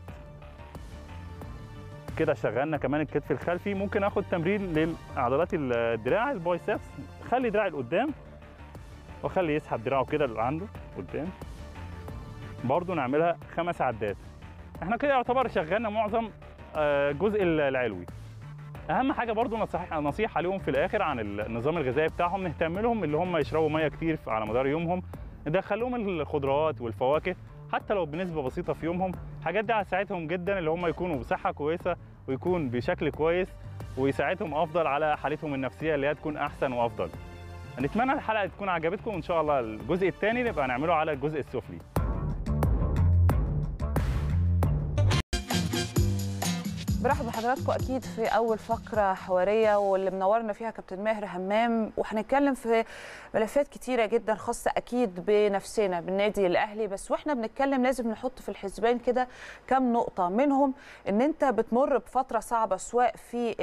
كده شغلنا كمان الكتف الخلفي ممكن اخد تمرين لعضلات الدراع البايسبس خلي دراعي لقدام واخلي يسحب دراعه كده اللي عنده قدام برضو نعملها خمس عدات احنا كده يعتبر شغلنا معظم آه، الجزء العلوي اهم حاجه برضو نصيحه نصيحه ليهم في الاخر عن النظام الغذائي بتاعهم نهتم لهم اللي هم يشربوا ميه كتير على مدار يومهم ندخلهم الخضروات والفواكه حتى لو بنسبه بسيطه في يومهم الحاجات دي هتساعدهم جدا اللي هم يكونوا بصحه كويسه ويكون بشكل كويس ويساعدهم افضل على حالتهم النفسيه اللي هي تكون احسن وافضل نتمنى الحلقه تكون عجبتكم وان شاء الله الجزء الثاني نبقى نعمله على الجزء السفلي برحب بحضراتكم اكيد في اول فقره حواريه واللي منورنا فيها كابتن ماهر همام وهنتكلم في ملفات كتيره جدا خاصه اكيد بنفسنا بالنادي الاهلي بس واحنا بنتكلم لازم نحط في الحسبان كده كام نقطه منهم ان انت بتمر بفتره صعبه سواء في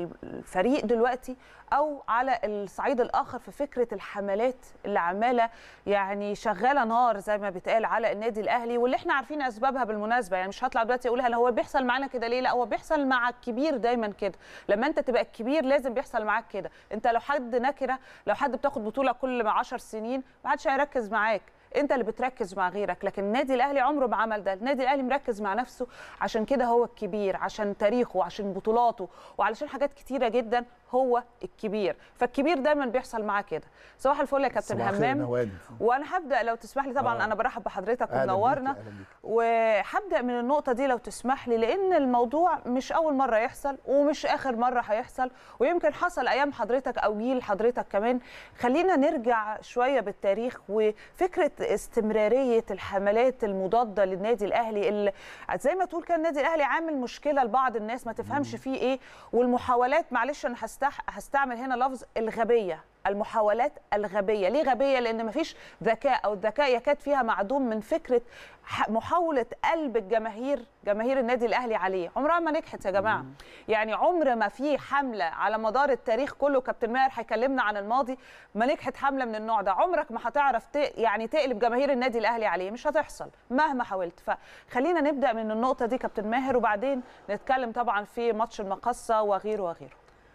الفريق دلوقتي او على الصعيد الاخر في فكره الحملات اللي عماله يعني شغاله نار زي ما بيتقال على النادي الاهلي واللي احنا عارفين اسبابها بالمناسبه يعني مش هطلع دلوقتي اقولها لا هو بيحصل معانا كده ليه لا هو بيحصل مع الكبير دايما كده لما انت تبقى الكبير لازم بيحصل معاك كده انت لو حد نكره لو حد بتاخد بطوله كل 10 سنين ما حدش هيركز معاك انت اللي بتركز مع غيرك لكن النادي الاهلي عمره ما عمل ده النادي الاهلي مركز مع نفسه عشان كده هو الكبير عشان تاريخه وعشان بطولاته وعلشان حاجات كتيره جدا هو الكبير فالكبير دايما بيحصل معاه كده صباح الفل يا كابتن صباح الخير يا همام نوال. وانا هبدا لو تسمح لي طبعا آه. انا برحب بحضرتك أهلاً بيك، ومنورنا أهلاً بيك. وهبدا من النقطه دي لو تسمح لي لان الموضوع مش اول مره يحصل ومش اخر مره هيحصل ويمكن حصل ايام حضرتك او جيل حضرتك كمان خلينا نرجع شويه بالتاريخ وفكره استمراريه الحملات المضاده للنادي الاهلي اللي زي ما تقول كان النادي الاهلي عامل مشكله لبعض الناس ما تفهمش فيه ايه والمحاولات معلش انا هستح... هستعمل هنا لفظ الغبيه المحاولات الغبيه ليه غبيه لان مفيش ذكاء او الذكاء يكاد فيها معدوم من فكره ح- محاوله قلب الجماهير جماهير النادي الاهلي عليه عمرها ما نجحت يا جماعه يعني عمر ما في حمله على مدار التاريخ كله كابتن ماهر هيكلمنا عن الماضي ما نجحت حمله من النوع ده عمرك ما هتعرف ت... يعني تقلب جماهير النادي الاهلي عليه مش هتحصل مهما حاولت فخلينا نبدا من النقطه دي كابتن ماهر وبعدين نتكلم طبعا في ماتش المقصه وغيره وغيره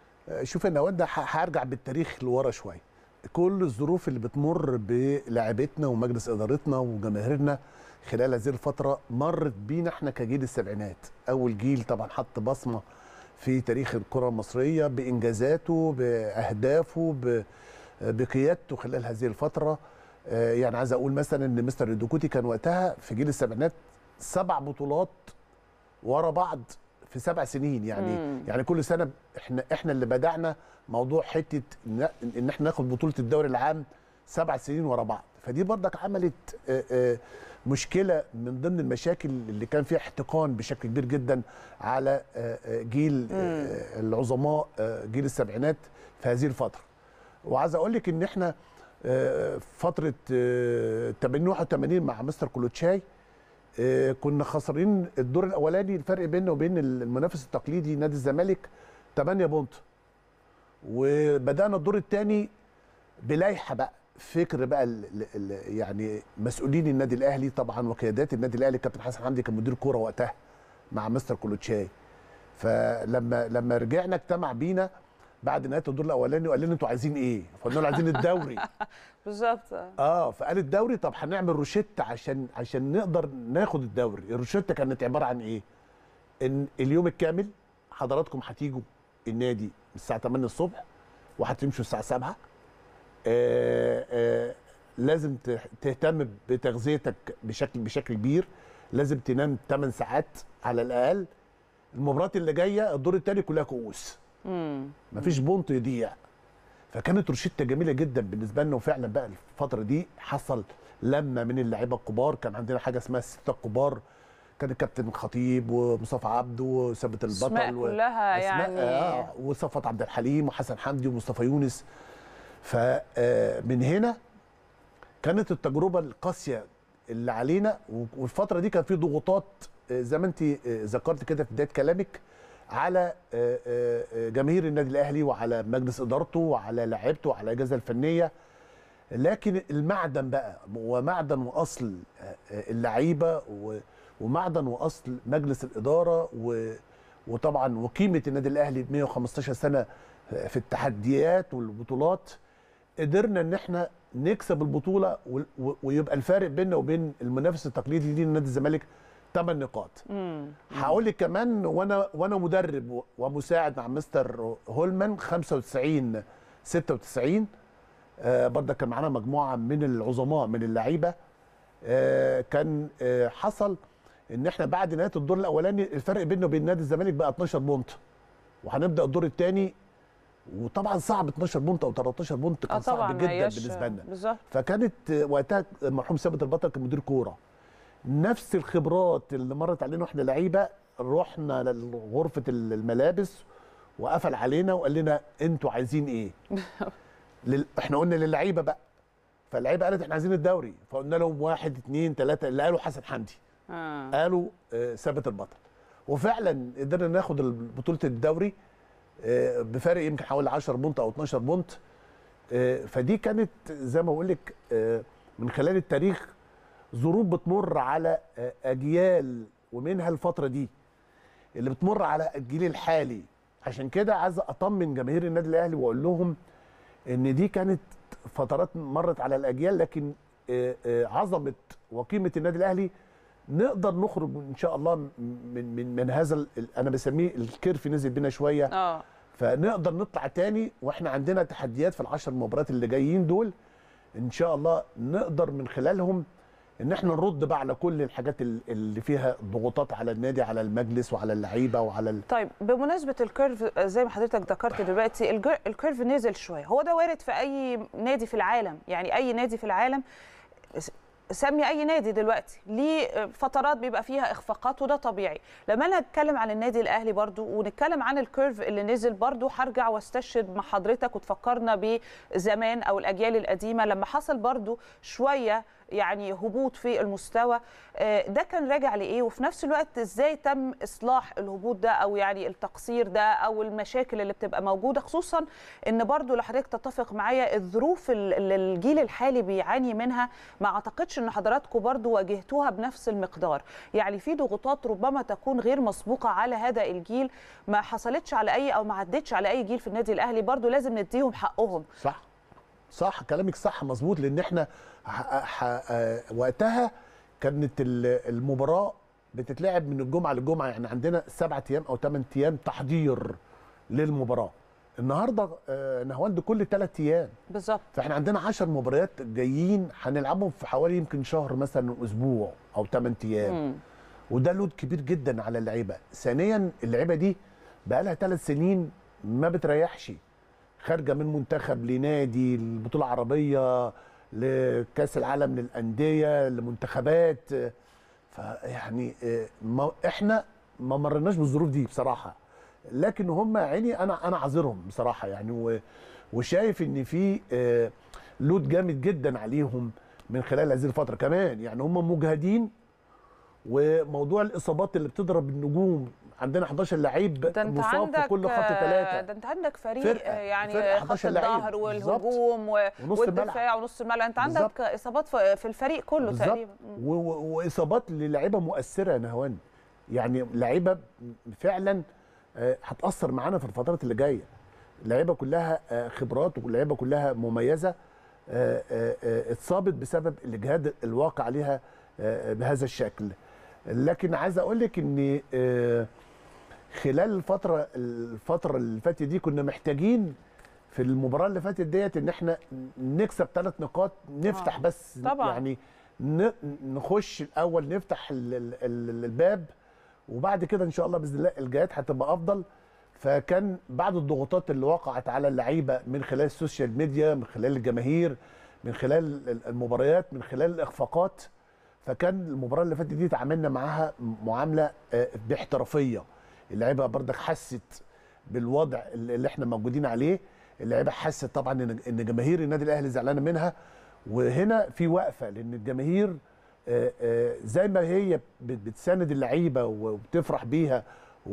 شوف يا نوال ده ه- هرجع بالتاريخ لورا شويه كل الظروف اللي بتمر بلاعبتنا ومجلس ادارتنا وجماهيرنا خلال هذه الفتره مرت بينا احنا كجيل السبعينات اول جيل طبعا حط بصمه في تاريخ الكره المصريه بانجازاته باهدافه ب- بقيادته خلال هذه الفتره آه، يعني عايز اقول مثلا ان مستر الدكوتي كان وقتها في جيل السبعينات سبع بطولات ورا بعض في سبع سنين يعني مم. يعني كل سنه احنا احنا اللي بدانا موضوع حته ان إن احنا ناخد بطوله الدوري العام سبع سنين ورا بعض فدي برضك عملت آه، آه، مشكله من ضمن المشاكل اللي كان فيها احتقان بشكل كبير جدا على آه، آه، جيل آه، العظماء آه، جيل السبعينات في هذه الفتره وعايز اقول لك ان احنا آه، فتره آه، 80 81 مع مستر كولوتشاي آه، كنا خسرين الدور الاولاني الفرق بيننا وبين المنافس التقليدي نادي الزمالك 8 بونت وبدانا الدور الثاني بلايحه بقى فكر بقى ال ال يعني مسؤولين النادي الاهلي طبعا وقيادات النادي الاهلي كابتن حسن حمدي كان مدير كوره وقتها مع مستر كولوتشاي فلما لما رجعنا اجتمع بينا بعد نهايه الدور الاولاني وقال لنا انتوا عايزين ايه؟ فقلنا له عايزين الدوري بالظبط اه فقال الدوري طب هنعمل روشته عشان عشان نقدر ناخد الدوري الروشته كانت عباره عن ايه ان اليوم الكامل حضراتكم هتيجوا النادي الساعه 8 الصبح وهتمشوا الساعه 7 آه آه لازم ت- تهتم بتغذيتك بشكل بشكل كبير لازم تنام 8 ساعات على الاقل المباريات اللي جايه الدور الثاني كلها كؤوس امم مفيش بونت يضيع فكانت روشته جميله جدا بالنسبه لنا وفعلا بقى الفتره دي حصل لما من اللعيبه الكبار كان عندنا حاجه اسمها السته الكبار كان الكابتن الخطيب ومصطفى عبده وثابت البطل اسماء و- كلها أسماء- يعني آه وصفت عبد الحليم وحسن حمدي ومصطفى يونس فمن هنا كانت التجربه القاسيه اللي علينا والفتره دي كان في ضغوطات آه، زي ما انت آه، ذكرت كده في بدايه كلامك على آه، آه، آه، جماهير النادي الاهلي وعلى مجلس ادارته وعلى لاعيبته وعلى الاجهزه الفنيه لكن المعدن بقى ومعدن واصل آه، آه، اللعيبه و- ومعدن واصل مجلس الاداره و- وطبعا وقيمه النادي الاهلي ب 115 سنه في التحديات والبطولات قدرنا ان احنا نكسب البطوله و- و- ويبقى الفارق بيننا وبين المنافس التقليدي ليه نادي الزمالك 8 نقاط امم هقول لك كمان وانا وانا مدرب و- ومساعد مع مستر هولمان 95 96 آه برضه كان معانا مجموعه من العظماء من اللعيبه آه كان آه حصل ان احنا بعد نهايه الدور الاولاني الفرق بيننا وبين نادي الزمالك بقى 12 بونت وهنبدا الدور الثاني وطبعا صعب 12 بونت او 13 بونت اه كان طبعا صعب جدا هياش- بالنسبه لنا بالظبط فكانت وقتها المرحوم ثابت البطل كان مدير كوره نفس الخبرات اللي مرت علينا واحنا لعيبه رحنا لغرفه الملابس وقفل علينا وقال لنا انتوا عايزين ايه؟ لل... احنا قلنا للعيبه بقى فاللعيبه قالت احنا عايزين الدوري فقلنا لهم واحد اثنين ثلاثه اللي قالوا حسن حمدي آه. قالوا آه، ثابت البطل وفعلا قدرنا ناخد بطوله الدوري آه، بفارق يمكن حوالي 10 بونت او 12 بونت آه، فدي كانت زي ما بقول لك آه، من خلال التاريخ ظروف بتمر على آه، اجيال ومنها الفتره دي اللي بتمر على الجيل الحالي عشان كده عايز اطمن جماهير النادي الاهلي واقول لهم ان دي كانت فترات مرت على الاجيال لكن آه، آه، عظمه وقيمه النادي الاهلي نقدر نخرج ان شاء الله من من من هذا ال- انا بسميه الكيرف نزل بينا شويه اه فنقدر نطلع تاني واحنا عندنا تحديات في العشر مباريات اللي جايين دول ان شاء الله نقدر من خلالهم ان احنا نرد بقى على كل الحاجات ال- اللي فيها ضغوطات على النادي على المجلس وعلى اللعيبه وعلى ال... طيب بمناسبه الكيرف زي ما حضرتك ذكرت دلوقتي الجر- الكيرف نزل شويه هو ده وارد في اي نادي في العالم يعني اي نادي في العالم س- سمي اي نادي دلوقتي ليه فترات بيبقى فيها اخفاقات وده طبيعي لما انا اتكلم عن النادي الاهلي برضو ونتكلم عن الكيرف اللي نزل برضو هرجع واستشهد مع حضرتك وتفكرنا بزمان او الاجيال القديمه لما حصل برضو شويه يعني هبوط في المستوى آه، ده كان راجع لايه وفي نفس الوقت ازاي تم اصلاح الهبوط ده او يعني التقصير ده او المشاكل اللي بتبقى موجوده خصوصا ان برضو لو حضرتك تتفق معايا الظروف ال- اللي الجيل الحالي بيعاني منها ما اعتقدش ان حضراتكم برضو واجهتوها بنفس المقدار يعني في ضغوطات ربما تكون غير مسبوقه على هذا الجيل ما حصلتش على اي او ما عدتش على اي جيل في النادي الاهلي برضو لازم نديهم حقهم صح صح كلامك صح مظبوط لان احنا ح... ح... آه، وقتها كانت ال- المباراه بتتلعب من الجمعه للجمعه يعني عندنا سبعة ايام او ثمان ايام تحضير للمباراه النهارده آه، نهواند كل ثلاث ايام بالظبط فاحنا عندنا 10 مباريات جايين هنلعبهم في حوالي يمكن شهر مثلا اسبوع او 8 ايام مم. وده لود كبير جدا على اللعيبه ثانيا اللعيبه دي بقى لها ثلاث سنين ما بتريحش خارجه من منتخب لنادي البطوله العربيه لكاس العالم للانديه لمنتخبات فيعني آه، ما احنا ما مرناش بالظروف دي بصراحه لكن هم عيني انا انا عذرهم بصراحه يعني و- وشايف ان في آه، لود جامد جدا عليهم من خلال هذه الفتره كمان يعني هم مجهدين وموضوع الاصابات اللي بتضرب النجوم عندنا 11 لعيب ده انت مصاب عندك في كل خط آه، ثلاثه ده انت عندك فريق فرقة- آه، يعني فرقة خط 11 لعيب. الظهر بالظبط. والهجوم و- ونص والدفاع الملعب. ونص الملعب انت عندك بالظبط. اصابات في في الفريق كله بالظبط. تقريبا مم. و- و- واصابات للاعيبه مؤثره يا نهوان يعني لعيبه فعلا آه، هتاثر معانا في الفترات اللي جايه اللعيبه كلها آه، خبرات واللعيبه كلها مميزه آه، آه، آه، اتصابت بسبب الاجهاد الواقع عليها آه، بهذا الشكل لكن عايز اقول لك ان آه، خلال الفتره الفتره اللي فاتت دي كنا محتاجين في المباراه اللي فاتت ديت ان احنا نكسب ثلاث نقاط نفتح آه. بس طبعاً. يعني ن- نخش الاول نفتح ال- ال- ال- الباب وبعد كده ان شاء الله باذن الله الجهات هتبقى افضل فكان بعد الضغوطات اللي وقعت على اللعيبه من خلال السوشيال ميديا من خلال الجماهير من خلال ال- المباريات من خلال الاخفاقات فكان المباراه اللي فاتت دي تعاملنا معاها معامله آه، باحترافيه اللعيبه برضك حست بالوضع اللي اللي احنا موجودين عليه اللعيبه حست طبعا ان ان جماهير النادي الاهلي زعلانه منها وهنا في وقفه لان الجماهير آه، آه، زي ما هي بت- بتساند اللعيبه وبتفرح بيها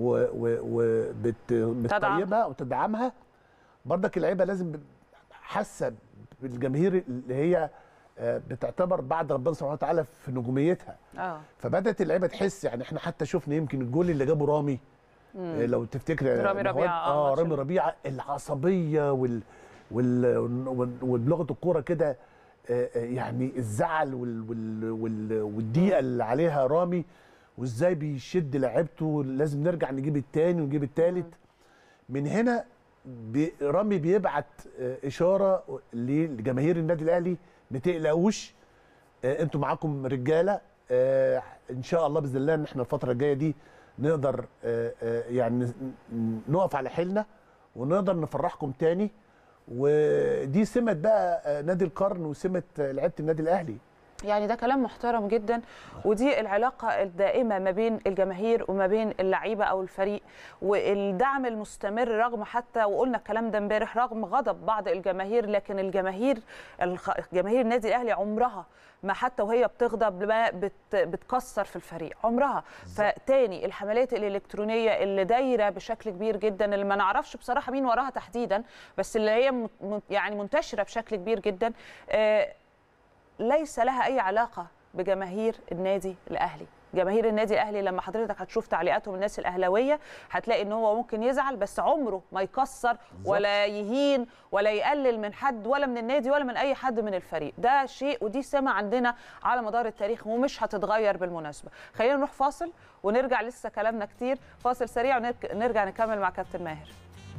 وبتطيبها وتدعمها برضك اللعيبه لازم ب- حاسه بالجماهير اللي هي آه، بتعتبر بعد ربنا سبحانه وتعالى في نجوميتها اه فبدات اللعيبه تحس يعني احنا حتى شفنا يمكن الجول اللي جابه رامي آه، لو تفتكر يا رامي نهوان، ربيعة، آه، اه ماتش رامي ال- ربيعه العصبيه وال وال وال- وبلغه الكوره كده آه، آه، يعني الزعل وال وال وال والضيقه اللي عليها رامي وازاي بيشد لعيبته لازم نرجع نجيب التاني ونجيب التالت من هنا بي رامي بيبعت آه، اشاره لجماهير النادي الاهلي ما تقلقوش آه، انتوا معاكم رجاله آه، ان شاء الله باذن الله ان احنا الفتره الجايه دي نقدر آه، آه، يعني ن- ن- نقف على حيلنا ونقدر نفرحكم تاني ودي سمه بقى آه، نادي القرن وسمه آه، لعيبه النادي الاهلي يعني ده كلام محترم جدا ودي العلاقة الدائمة ما بين الجماهير وما بين اللعيبة أو الفريق والدعم المستمر رغم حتى وقلنا الكلام ده امبارح رغم غضب بعض الجماهير لكن الجماهير الخ- جماهير النادي الأهلي عمرها ما حتى وهي بتغضب ما بت بتكسر في الفريق عمرها فتاني الحملات الإلكترونية اللي دايرة بشكل كبير جدا اللي ما نعرفش بصراحة مين وراها تحديدا بس اللي هي م- م- يعني منتشرة بشكل كبير جدا آه، ليس لها اي علاقه بجماهير النادي الاهلي جماهير النادي الاهلي لما حضرتك هتشوف تعليقاتهم الناس الاهلاويه هتلاقي ان هو ممكن يزعل بس عمره ما يكسر ولا يهين ولا يقلل من حد ولا من النادي ولا من اي حد من الفريق ده شيء ودي سمه عندنا على مدار التاريخ ومش هتتغير بالمناسبه خلينا نروح فاصل ونرجع لسه كلامنا كتير فاصل سريع ونرجع نكمل مع كابتن ماهر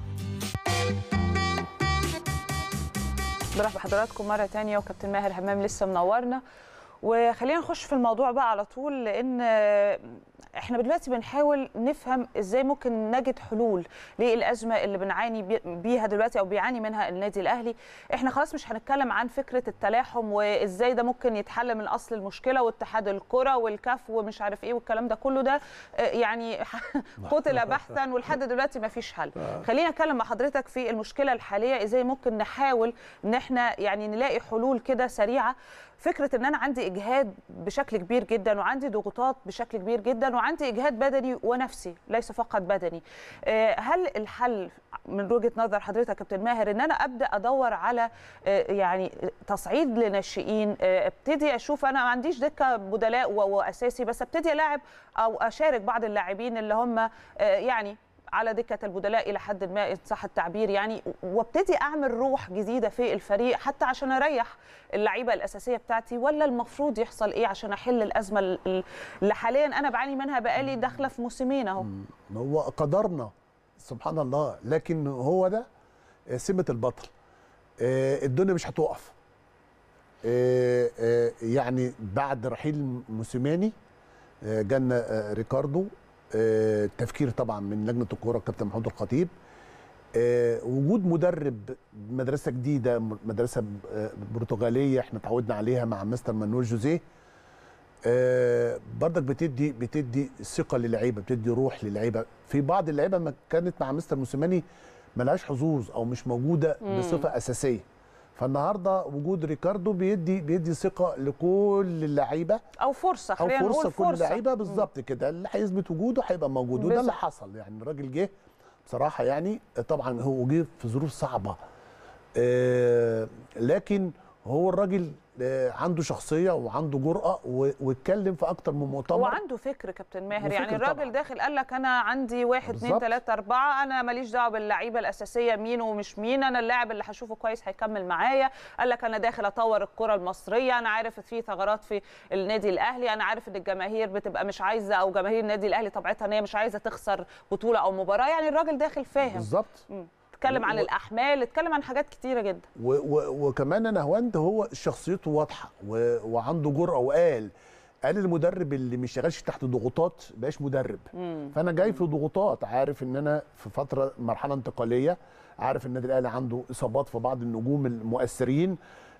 برحب بحضراتكم مرة تانية وكابتن ماهر همام لسه منورنا وخلينا نخش في الموضوع بقى على طول لان احنا دلوقتي بنحاول نفهم ازاي ممكن نجد حلول للازمه اللي بنعاني بي- بيها دلوقتي او بيعاني منها النادي الاهلي احنا خلاص مش هنتكلم عن فكره التلاحم وازاي ده ممكن يتحل من اصل المشكله واتحاد الكره والكاف ومش عارف ايه والكلام ده كله ده آه، يعني قتل بحثا ولحد دلوقتي ما فيش حل خلينا نتكلم مع حضرتك في المشكله الحاليه ازاي ممكن نحاول ان احنا يعني نلاقي حلول كده سريعه فكره ان انا عندي اجهاد بشكل كبير جدا وعندي ضغوطات بشكل كبير جدا وعندي اجهاد بدني ونفسي ليس فقط بدني آه، هل الحل من وجهه نظر حضرتك يا كابتن ماهر ان انا ابدا ادور على آه، يعني تصعيد لناشئين آه، ابتدي اشوف انا ما عنديش دكه بدلاء و- واساسي بس ابتدي العب او اشارك بعض اللاعبين اللي هم آه، يعني على دكة البدلاء إلى حد ما إن صح التعبير يعني وابتدي أعمل روح جديدة في الفريق حتى عشان أريح اللعيبة الأساسية بتاعتي ولا المفروض يحصل إيه عشان أحل الأزمة ال- اللي حاليا أنا بعاني منها بقالي داخلة في موسمين أهو هو قدرنا سبحان الله لكن هو ده سمة البطل آه، الدنيا مش هتقف آه، آه، يعني بعد رحيل موسيماني آه، جالنا آه، ريكاردو آه، التفكير طبعا من لجنه الكوره الكابتن محمود الخطيب آه، وجود مدرب مدرسه جديده مدرسه آه، برتغاليه احنا اتعودنا عليها مع مستر مانويل جوزيه آه برضك بتدي بتدي ثقه للعيبه بتدي روح للعيبه في بعض اللعيبه ما كانت مع مستر موسيماني ملهاش حظوظ او مش موجوده مم. بصفه اساسيه فالنهارده وجود ريكاردو بيدي بيدي ثقه لكل اللعيبه او فرصه او خلينا فرصه نقول كل فرصه اللعيبه بالظبط كده اللي هيثبت وجوده هيبقى موجود وده اللي بالظبط. حصل يعني الراجل جه بصراحه يعني طبعا هو جه في ظروف صعبه آه لكن هو الراجل آه عنده شخصيه وعنده جرأه و- واتكلم في اكتر من مؤتمر وعنده فكر كابتن ماهر وفكر يعني الراجل طبعاً. داخل قال لك انا عندي واحد اتنين بالظبط. تلاته اربعه انا ماليش دعوه باللعيبه الاساسيه مين ومش مين انا اللاعب اللي هشوفه كويس هيكمل معايا قال لك انا داخل اطور الكره المصريه انا عارف في ثغرات في النادي الاهلي انا عارف ان الجماهير بتبقى مش عايزه او جماهير النادي الاهلي طبيعتها ان هي مش عايزه تخسر بطوله او مباراه يعني الراجل داخل فاهم بالظبط مم. اتكلم عن و- الاحمال اتكلم عن حاجات كتيره جدا و و وكمان انا هوند هو شخصيته واضحه و وعنده جرأه وقال قال المدرب اللي مش شغالش تحت ضغوطات بقاش مدرب مم. فانا جاي في ضغوطات عارف ان انا في فتره مرحله انتقاليه عارف النادي الاهلي عنده اصابات في بعض النجوم المؤثرين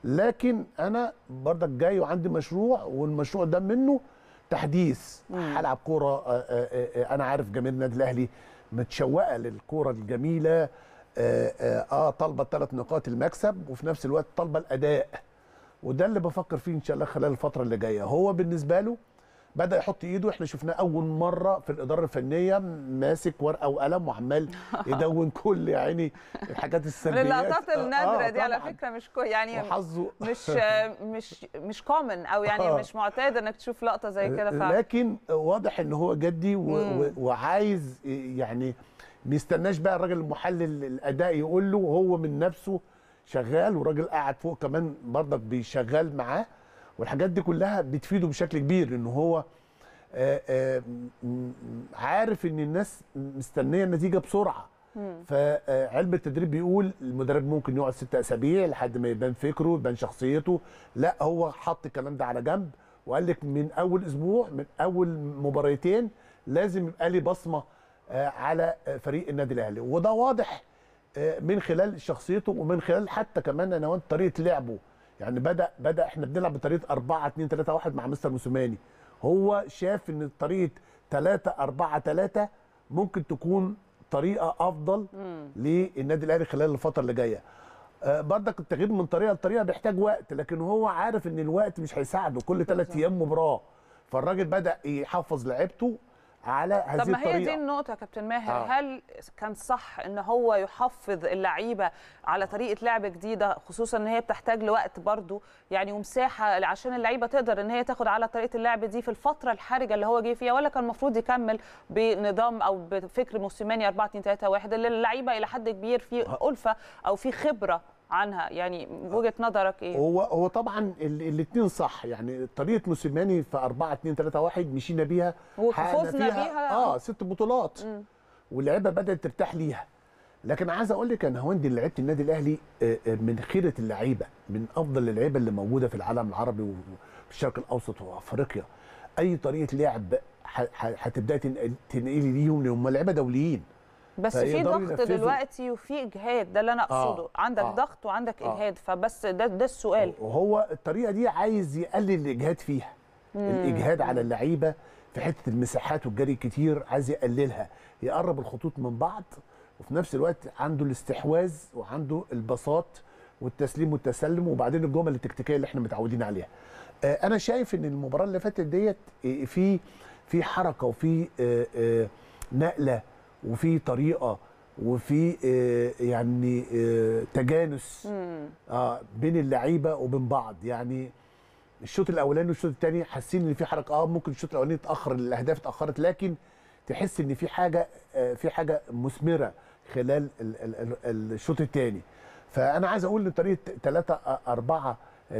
لكن انا برضك جاي وعندي مشروع والمشروع ده منه تحديث مم. هلعب كوره آه، آه، آه، انا عارف جماهير النادي الاهلي متشوقه للكوره الجميله اه, آه, آه طالبه ثلاث نقاط المكسب وفي نفس الوقت طالبه الاداء وده اللي بفكر فيه ان شاء الله خلال الفتره اللي جايه هو بالنسبه له بدا يحط ايده احنا شفناه اول مره في الاداره الفنيه ماسك ورقه وقلم وعمال يدون كل يا عيني الحاجات من السلبيات اللقطات آه، النادره آه، دي على طبعاً. فكره مش كو يعني وحظه مش مش مش كومن او يعني آه. مش معتاد انك تشوف لقطه زي كده فعلا لكن واضح ان هو جدي و... مم. و... وعايز يعني ما يستناش بقى الراجل المحلل الاداء يقول له هو من نفسه شغال وراجل قاعد فوق كمان برضك بيشغل معاه والحاجات دي كلها بتفيده بشكل كبير ان هو آه، آه، م- م- عارف ان الناس مستنيه النتيجه بسرعه مم. فعلم التدريب بيقول المدرب ممكن يقعد ست اسابيع لحد ما يبان فكره يبان شخصيته لا هو حط الكلام ده على جنب وقال لك من اول اسبوع من اول مباراتين لازم يبقى لي بصمه آه، على آه، فريق النادي الاهلي وده واضح آه، من خلال شخصيته ومن خلال حتى كمان انا وانت طريقه لعبه يعني بدا بدا احنا بنلعب بطريقه 4 2 3 1 مع مستر موسيماني هو شاف ان طريقه 3 4 3 ممكن تكون طريقه افضل مم. للنادي الاهلي خلال الفتره اللي جايه آه، برضك التغيير من طريقه لطريقه بيحتاج وقت لكن هو عارف ان الوقت مش هيساعده كل ثلاث بالظبط. ايام مباراه فالراجل بدا يحفظ لعيبته على هذه طب ما هي دي الطريقه النقطة يا كابتن ماهر آه. هل كان صح ان هو يحفظ اللعيبة على طريقة لعب جديدة خصوصا ان هي بتحتاج لوقت برضو يعني ومساحة عشان اللعيبة تقدر ان هي تاخد على طريقة اللعب دي في الفترة الحرجة اللي هو جه فيها ولا كان المفروض يكمل بنظام او بفكر موسيماني 4 2 3 1 اللي اللعيبة الى حد كبير في ألفة او في خبرة عنها يعني وجهة نظرك ايه؟ هو هو طبعا الاثنين صح يعني طريقه موسيماني في 4 2 3 1 مشينا بيها حققنا وفزنا بيها اه ست بطولات مم. واللعيبه بدات ترتاح ليها لكن عايز اقول لك انا هوندي اللي لعيبه النادي الاهلي آه، آه، من خيره اللعيبه من افضل اللعيبه اللي موجوده في العالم العربي وفي الشرق الاوسط وافريقيا اي طريقه لعب ح- ح- هتبداي تنقل- تنقلي ليهم لان هم لعيبه دوليين بس في فيقدروا ضغط ينفذوا. دلوقتي وفي اجهاد ده اللي انا اقصده آه، عندك آه، ضغط وعندك آه. اجهاد فبس ده ده السؤال وهو الطريقه دي عايز يقلل الاجهاد فيها الاجهاد على اللعيبه في حته المساحات والجري كتير عايز يقللها يقرب الخطوط من بعض وفي نفس الوقت عنده الاستحواذ وعنده البساط والتسليم والتسلم وبعدين الجمل التكتيكيه اللي احنا متعودين عليها آه، انا شايف ان المباراه اللي فاتت ديت آه، في في حركه وفي آه، آه، نقله وفي طريقه وفي آه، يعني آه، تجانس مم. اه بين اللعيبه وبين بعض يعني الشوط الاولاني والشوط الثاني حاسين ان في حركه اه ممكن الشوط الاولاني اتاخر الاهداف اتاخرت لكن تحس ان في حاجه آه في حاجه مثمره خلال ال- ال- ال- الشوط الثاني فانا عايز اقول ان طريقه 3 4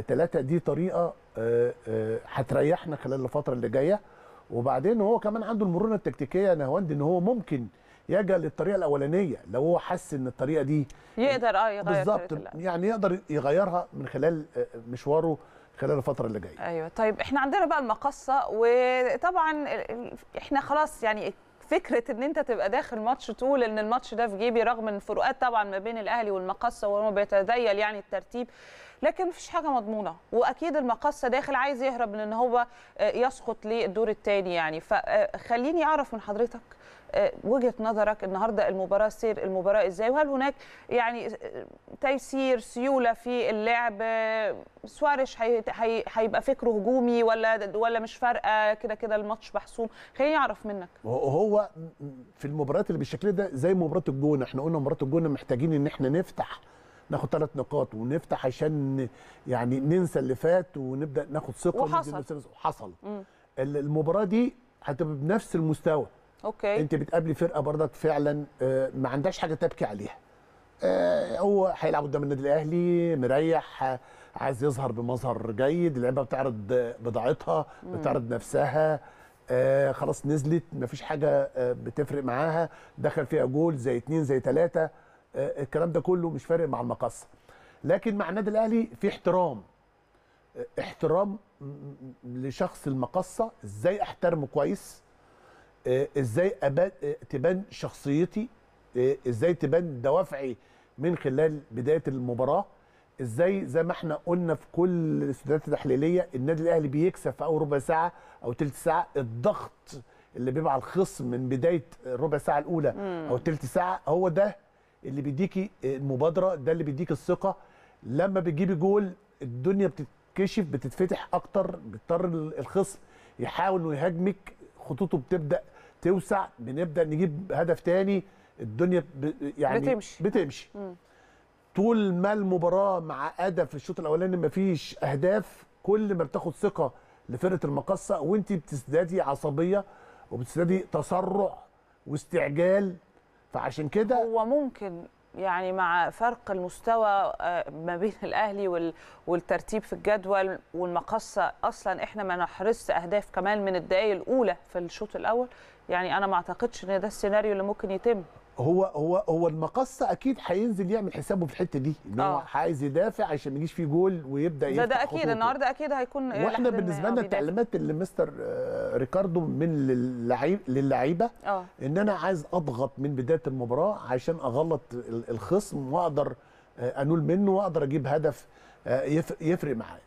3 دي طريقه آه، آه، هتريحنا خلال الفتره اللي جايه وبعدين هو كمان عنده المرونه التكتيكيه يا نهواند ان هو ممكن يلجا للطريقه الاولانيه لو هو حس ان الطريقه دي يقدر اه يغير بالظبط طريقة اللعب. يعني يقدر يغيرها من خلال آه، مشواره خلال الفتره اللي جايه ايوه طيب احنا عندنا بقى المقصه وطبعا ال- ال- احنا خلاص يعني فكره ان انت تبقى داخل ماتش تقول ان الماتش ده في جيبي رغم ان الفروقات طبعا ما بين الاهلي والمقصه وهو بيتذيل يعني الترتيب لكن مفيش حاجه مضمونه واكيد المقصه داخل عايز يهرب من ان هو آه، يسقط للدور الثاني يعني فخليني اعرف من حضرتك آه، وجهه نظرك النهارده المباراه سير المباراه ازاي وهل هناك يعني آه، تيسير سيوله في اللعب آه، سوارش هي- هي- هيبقى فكره هجومي ولا ولا مش فارقه كده كده الماتش محسوم خليني اعرف منك هو في المباريات اللي بالشكل ده زي مباراه الجونه احنا قلنا مباراه الجونه محتاجين ان احنا نفتح ناخد ثلاث نقاط ونفتح عشان ن- يعني ننسى اللي فات ونبدا ناخد ثقه وندي وحصل. لنفسنا- وحصل مم. ال- المباراه دي هتبقى بنفس المستوى اوكي انت بتقابلي فرقه برضك فعلا آه، ما عندهاش حاجه تبكي عليها آه، هو هيلعب قدام النادي الاهلي مريح آه، عايز يظهر بمظهر جيد اللعيبه بتعرض آه، بضاعتها بتعرض نفسها آه خلاص نزلت مفيش حاجه آه بتفرق معاها دخل فيها جول زي اتنين زي تلاته آه الكلام ده كله مش فارق مع المقصه لكن مع النادي الاهلي في احترام آه، احترام م- م- لشخص المقصه ازاي احترمه كويس آه، ازاي أبان آه، تبان شخصيتي آه، ازاي تبان دوافعي من خلال بدايه المباراه ازاي زي ما احنا قلنا في كل الاستوديوهات التحليليه النادي الاهلي بيكسب في اول ربع ساعه او ثلث ساعه الضغط اللي بيبقى على الخصم من بدايه الربع ساعه الاولى او ثلث ساعه هو ده اللي بيديكي المبادره ده اللي بيديك الثقه لما بتجيبي جول الدنيا بتتكشف بتتفتح اكتر بيضطر الخصم يحاول انه يهاجمك خطوطه بتبدا توسع بنبدا نجيب هدف تاني الدنيا ب... يعني بتمشي. بتمشي طول ما المباراه معقده في الشوط الاولاني مفيش اهداف كل ما بتاخد ثقه لفرقه المقصه وانت بتزدادي عصبيه وبتزدادي تسرع واستعجال فعشان كده هو ممكن يعني مع فرق المستوى آه، ما بين الاهلي وال- والترتيب في الجدول والمقصه اصلا احنا ما نحرزش اهداف كمان من الدقائق الاولى في الشوط الاول يعني انا ما اعتقدش ان ده السيناريو اللي ممكن يتم هو هو هو المقصه اكيد هينزل يعمل حسابه في الحته دي ان هو آه. عايز يدافع عشان ما يجيش فيه جول ويبدا ده يفتح ده اكيد خطوطه. النهارده اكيد هيكون إلى واحنا حد ما بالنسبه آه لنا بيدافع. التعليمات اللي مستر آه، ريكاردو من اللعيب للعيبه اه ان انا عايز اضغط من بدايه المباراه عشان اغلط ال- الخصم واقدر آه، انول منه واقدر اجيب هدف آه، يف- يفرق معايا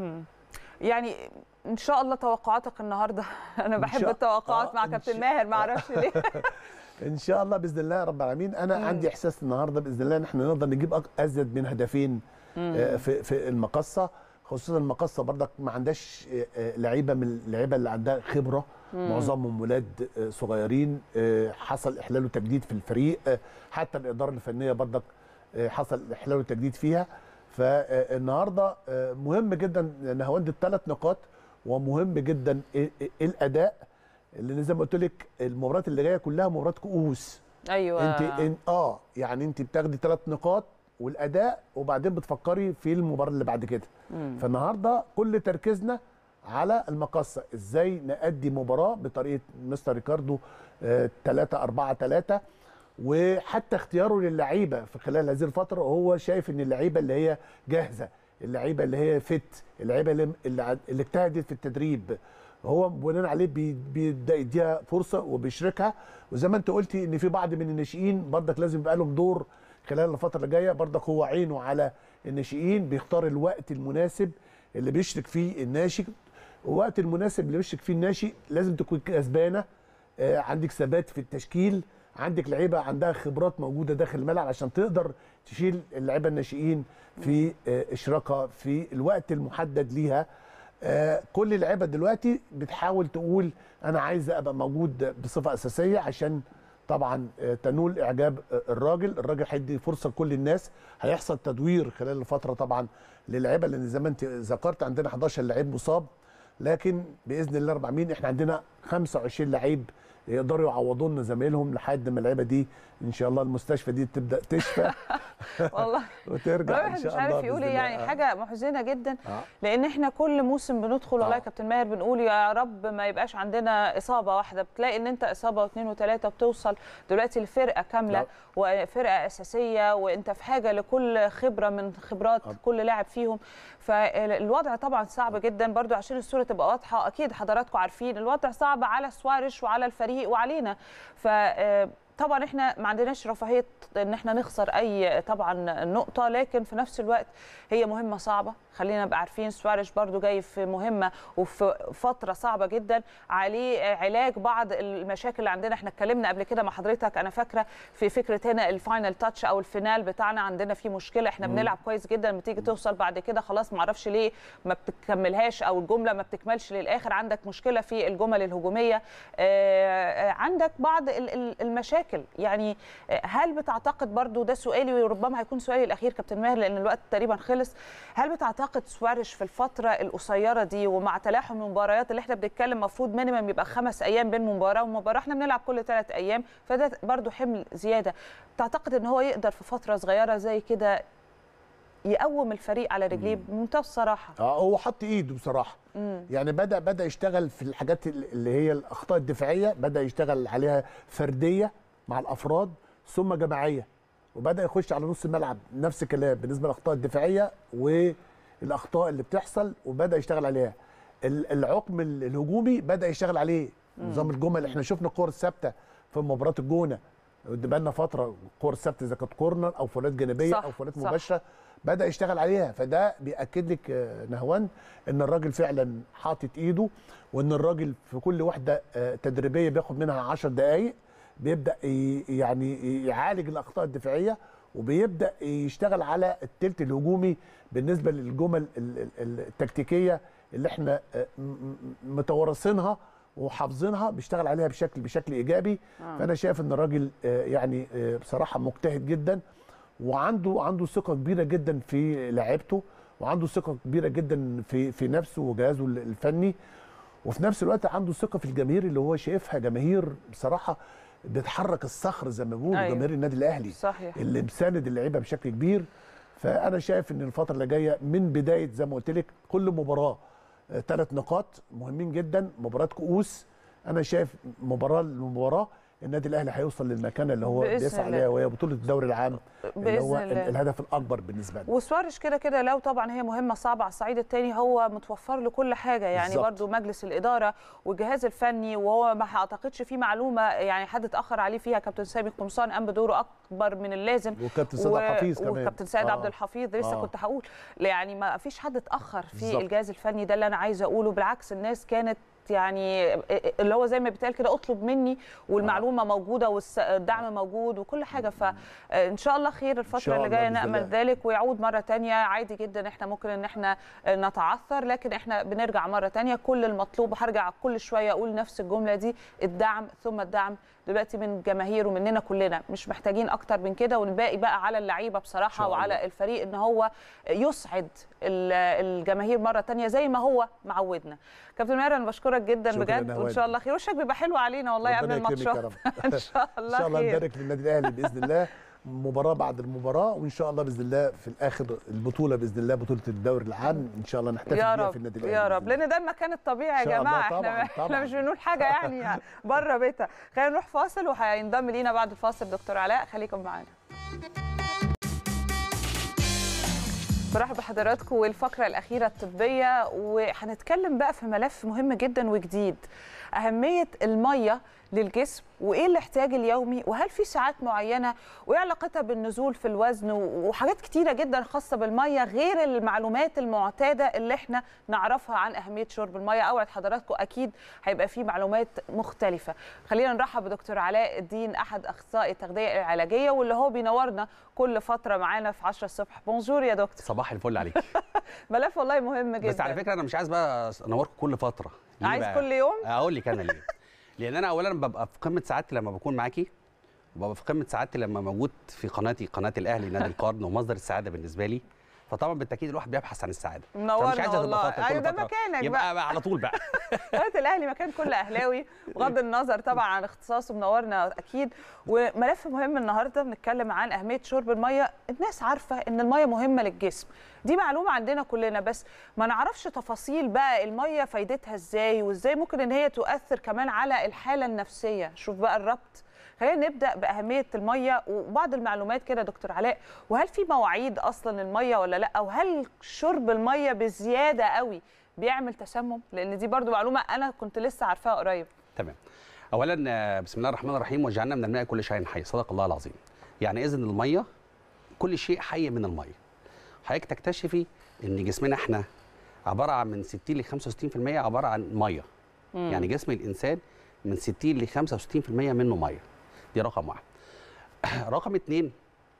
يعني ان شاء الله توقعاتك النهارده انا بحب شاء- التوقعات آه، مع إن كابتن شاء- ماهر ما اعرفش ليه ان شاء الله باذن الله رب العالمين انا مم. عندي احساس النهارده باذن الله ان احنا نقدر نجيب أك- ازيد من هدفين آه، في في المقصه خصوصا المقصه برضك ما عندهاش آه، آه، لعيبه من اللعيبه اللي عندها خبره معظمهم ولاد آه، صغيرين آه، حصل احلال وتجديد في الفريق آه، حتى الاداره الفنيه برضك آه، حصل احلال وتجديد فيها فالنهارده آه، مهم جدا نهاوند الثلاث نقاط ومهم جدا إيه- إيه الاداء لان زي ما قلت لك المباريات اللي جايه كلها مباريات كؤوس ايوه انت إن اه يعني انت بتاخدي ثلاث نقاط والاداء وبعدين بتفكري في المباراه اللي بعد كده مم. فالنهارده كل تركيزنا على المقصه ازاي نأدي مباراه بطريقه مستر ريكاردو 3 4 3 وحتى اختياره للعيبه في خلال هذه الفتره هو شايف ان اللعيبه اللي هي جاهزه اللعيبه اللي هي فت اللعيبه اللي اللي عد- اللي اجتهدت في التدريب هو بناء عليه بي- بيبدا يديها فرصه وبيشركها وزي ما انت قلتي ان في بعض من الناشئين برضك لازم يبقى لهم دور خلال الفتره اللي جايه برضك هو عينه على الناشئين بيختار الوقت المناسب اللي بيشرك فيه الناشئ الوقت المناسب اللي بيشرك فيه الناشئ لازم تكون كسبانه آه، عندك ثبات في التشكيل عندك لعيبه عندها خبرات موجوده داخل الملعب عشان تقدر تشيل اللعيبه الناشئين في آه، اشراكها في الوقت المحدد ليها آه، كل اللعيبه دلوقتي بتحاول تقول انا عايز ابقى موجود بصفه اساسيه عشان طبعا آه، تنول اعجاب آه، الراجل الراجل هيدي فرصه لكل الناس هيحصل تدوير خلال الفتره طبعا للعيبه لان زي ما انت ذكرت عندنا 11 لعيب مصاب لكن باذن الله رب العالمين احنا عندنا 25 لعيب يقدروا يعوضوا لنا زمايلهم لحد ما اللعيبه دي ان شاء الله المستشفى دي تبدا تشفى والله وترجع ان الواحد شاء مش الله عارف يقول بإذن ايه الله. يعني آه. حاجه محزنه جدا آه. لان احنا كل موسم بندخل والله آه. يا كابتن ماهر بنقول يا رب ما يبقاش عندنا اصابه واحده بتلاقي ان انت اصابه واثنين وثلاثه بتوصل دلوقتي لفرقه كامله لا. وفرقه اساسيه وانت في حاجه لكل خبره من خبرات آه. كل لاعب فيهم فالوضع طبعا صعب جدا برضو عشان الصوره تبقى واضحه اكيد حضراتكم عارفين الوضع صعب على سوارش وعلى الفريق الفريق وعلينا ف طبعا احنا ما عندناش رفاهيه ان احنا نخسر اي طبعا نقطه لكن في نفس الوقت هي مهمه صعبه خلينا نبقى عارفين سواريش برضو جاي في مهمه وفي فتره صعبه جدا عليه علاج بعض المشاكل اللي عندنا احنا اتكلمنا قبل كده مع حضرتك انا فاكره في فكره هنا الفاينل تاتش او الفينال بتاعنا عندنا فيه مشكله احنا بنلعب كويس جدا لما تيجي توصل بعد كده خلاص ما اعرفش ليه ما بتكملهاش او الجمله ما بتكملش للاخر عندك مشكله في الجمل الهجوميه آه عندك بعض المشاكل يعني هل بتعتقد برضو ده سؤالي وربما هيكون سؤالي الاخير كابتن ماهر لان الوقت تقريبا خلص هل بتعتقد سواريش في الفتره القصيره دي ومع تلاحم المباريات اللي احنا بنتكلم المفروض مينيمم يبقى خمس ايام بين مباراه ومباراه احنا بنلعب كل ثلاث ايام فده برضو حمل زياده تعتقد ان هو يقدر في فتره صغيره زي كده يقوم الفريق على رجليه بمنتهى الصراحه اه هو حط ايده بصراحه مم. يعني بدا بدا يشتغل في الحاجات اللي هي الاخطاء الدفاعيه بدا يشتغل عليها فرديه مع الافراد ثم جماعيه وبدا يخش على نص الملعب نفس الكلام بالنسبه للاخطاء الدفاعيه والاخطاء اللي بتحصل وبدا يشتغل عليها العقم الهجومي بدا يشتغل عليه نظام الجمل احنا شفنا الكور الثابته في مباراه الجونه بقالنا فتره الكور الثابته اذا كانت كورنر او فولات جانبيه صح، او فولات صح. مباشره بدا يشتغل عليها فده بياكد لك آه، نهوان ان الراجل فعلا حاطط ايده وان الراجل في كل وحده آه، تدريبيه بياخد منها 10 دقائق بيبدا ي- يعني يعالج الاخطاء الدفاعيه وبيبدا يشتغل على التلت الهجومي بالنسبه للجمل ال- ال- ال- التكتيكيه اللي احنا آه، م- م- متوارثينها وحافظينها بيشتغل عليها بشكل بشكل ايجابي آه. فانا شايف ان الراجل آه، يعني آه، بصراحه مجتهد جدا وعنده عنده ثقه كبيره جدا في لعيبته وعنده ثقه كبيره جدا في في نفسه وجهازه الفني وفي نفس الوقت عنده ثقه في الجماهير اللي هو شايفها جماهير بصراحه بتحرك الصخر زي ما بيقولوا أيوة. جماهير النادي الاهلي صحيح اللي مساند اللعيبه بشكل كبير فانا شايف ان الفتره اللي جايه من بدايه زي ما قلت لك كل مباراه ثلاث نقاط مهمين جدا مباراه كؤوس انا شايف مباراه لمباراه النادي الاهلي هيوصل للمكانه اللي هو بإذن بيسعى الله. ليها وهي بطوله الدوري العام اللي هو باذن ال- الله الهدف الاكبر بالنسبه لنا وسواريش كده كده لو طبعا هي مهمه صعبه على الصعيد الثاني هو متوفر له كل حاجه يعني بالظبط. برضو مجلس الاداره والجهاز الفني وهو ما اعتقدش في معلومه يعني حد اتاخر عليه فيها كابتن سامي قمصان قام بدوره اكبر من اللازم وكابتن سيد عبد الحفيظ كمان وكابتن سيد آه. عبد الحفيظ لسه آه. كنت هقول يعني ما فيش حد اتاخر في بالظبط. الجهاز الفني ده اللي انا عايزه اقوله بالعكس الناس كانت يعني اللي هو زي ما بيتقال كده اطلب مني والمعلومه موجوده والدعم موجود وكل حاجه فان شاء الله خير الفتره شاء اللي الله جايه بإذن نامل الله. ذلك ويعود مره تانية عادي جدا احنا ممكن ان احنا نتعثر لكن احنا بنرجع مره تانية كل المطلوب هرجع كل شويه اقول نفس الجمله دي الدعم ثم الدعم دلوقتي من الجماهير ومننا كلنا مش محتاجين اكتر من كده والباقي بقى على اللعيبه بصراحه شاء الله. وعلى الفريق ان هو يسعد ال- الجماهير مره تانية زي ما هو معودنا كابتن ماهر انا بشكرك جدا شكراً بجد يا وان نوال. شاء الله خير وشك بيبقى حلو علينا والله قبل ربنا يكرمك يا الماتشات رب ان شاء ان الله شاء الله خير نبارك للنادي الاهلي باذن الله مباراه بعد المباراه وان شاء الله باذن الله في الاخر البطوله باذن الله بطوله الدوري العام ان شاء الله نحتفل يا بيها رب في النادي الاهلي يا بإذن رب الله. لان ده المكان الطبيعي يا إن شاء الله جماعه طبعاً، احنا احنا طبعاً. مش بنقول حاجه يعني بره بيتها خلينا نروح فاصل وهينضم لينا بعد الفاصل دكتور علاء خليكم معانا برحب بحضراتكم والفقره الاخيره الطبيه وهنتكلم بقى في ملف مهم جدا وجديد اهميه الميه للجسم وايه الاحتياج اليومي وهل في ساعات معينه وايه علاقتها بالنزول في الوزن وحاجات كتيره جدا خاصه بالميه غير المعلومات المعتاده اللي احنا نعرفها عن اهميه شرب الميه اوعد حضراتكم اكيد هيبقى في معلومات مختلفه خلينا نرحب بدكتور علاء الدين احد اخصائي التغذيه العلاجيه واللي هو بينورنا كل فتره معانا في 10 الصبح بونجور يا دكتور صباح الفل عليك ملف والله مهم جدا بس على فكره انا مش عايز بقى انوركم كل فتره ليه عايز بقى؟ كل يوم اقول لك انا ليه لان انا اولا ببقى في قمه سعادتي لما بكون معاكي وببقى في قمه سعادتي لما موجود في قناتي قناه الاهلي نادي القرن ومصدر السعاده بالنسبه لي فطبعا بالتاكيد الواحد بيبحث عن السعاده منورنا فمش عايزة تبقى والله. فترة كل أيوة ده فترة. مكانك يبقى بقى. بقى على طول بقى قناه الاهلي مكان كل اهلاوي بغض النظر طبعا عن اختصاصه منورنا اكيد وملف مهم النهارده بنتكلم عن اهميه شرب الميه الناس عارفه ان الميه مهمه للجسم دي معلومه عندنا كلنا بس ما نعرفش تفاصيل بقى الميه فايدتها ازاي وازاي ممكن ان هي تؤثر كمان على الحاله النفسيه شوف بقى الربط خلينا نبدا باهميه الميه وبعض المعلومات كده دكتور علاء وهل في مواعيد اصلا الميه ولا لا وهل شرب الميه بزياده قوي بيعمل تسمم لان دي برضو معلومه انا كنت لسه عارفاها قريب تمام اولا آه، بسم الله الرحمن الرحيم وجعلنا من الماء كل شيء حي صدق الله العظيم يعني اذن الميه كل شيء حي من الميه حضرتك تكتشفي ان جسمنا احنا عباره عن من 60 ل 65% عباره عن ميه يعني جسم الانسان من 60 ل 65% منه ميه دي رقم واحد رقم اتنين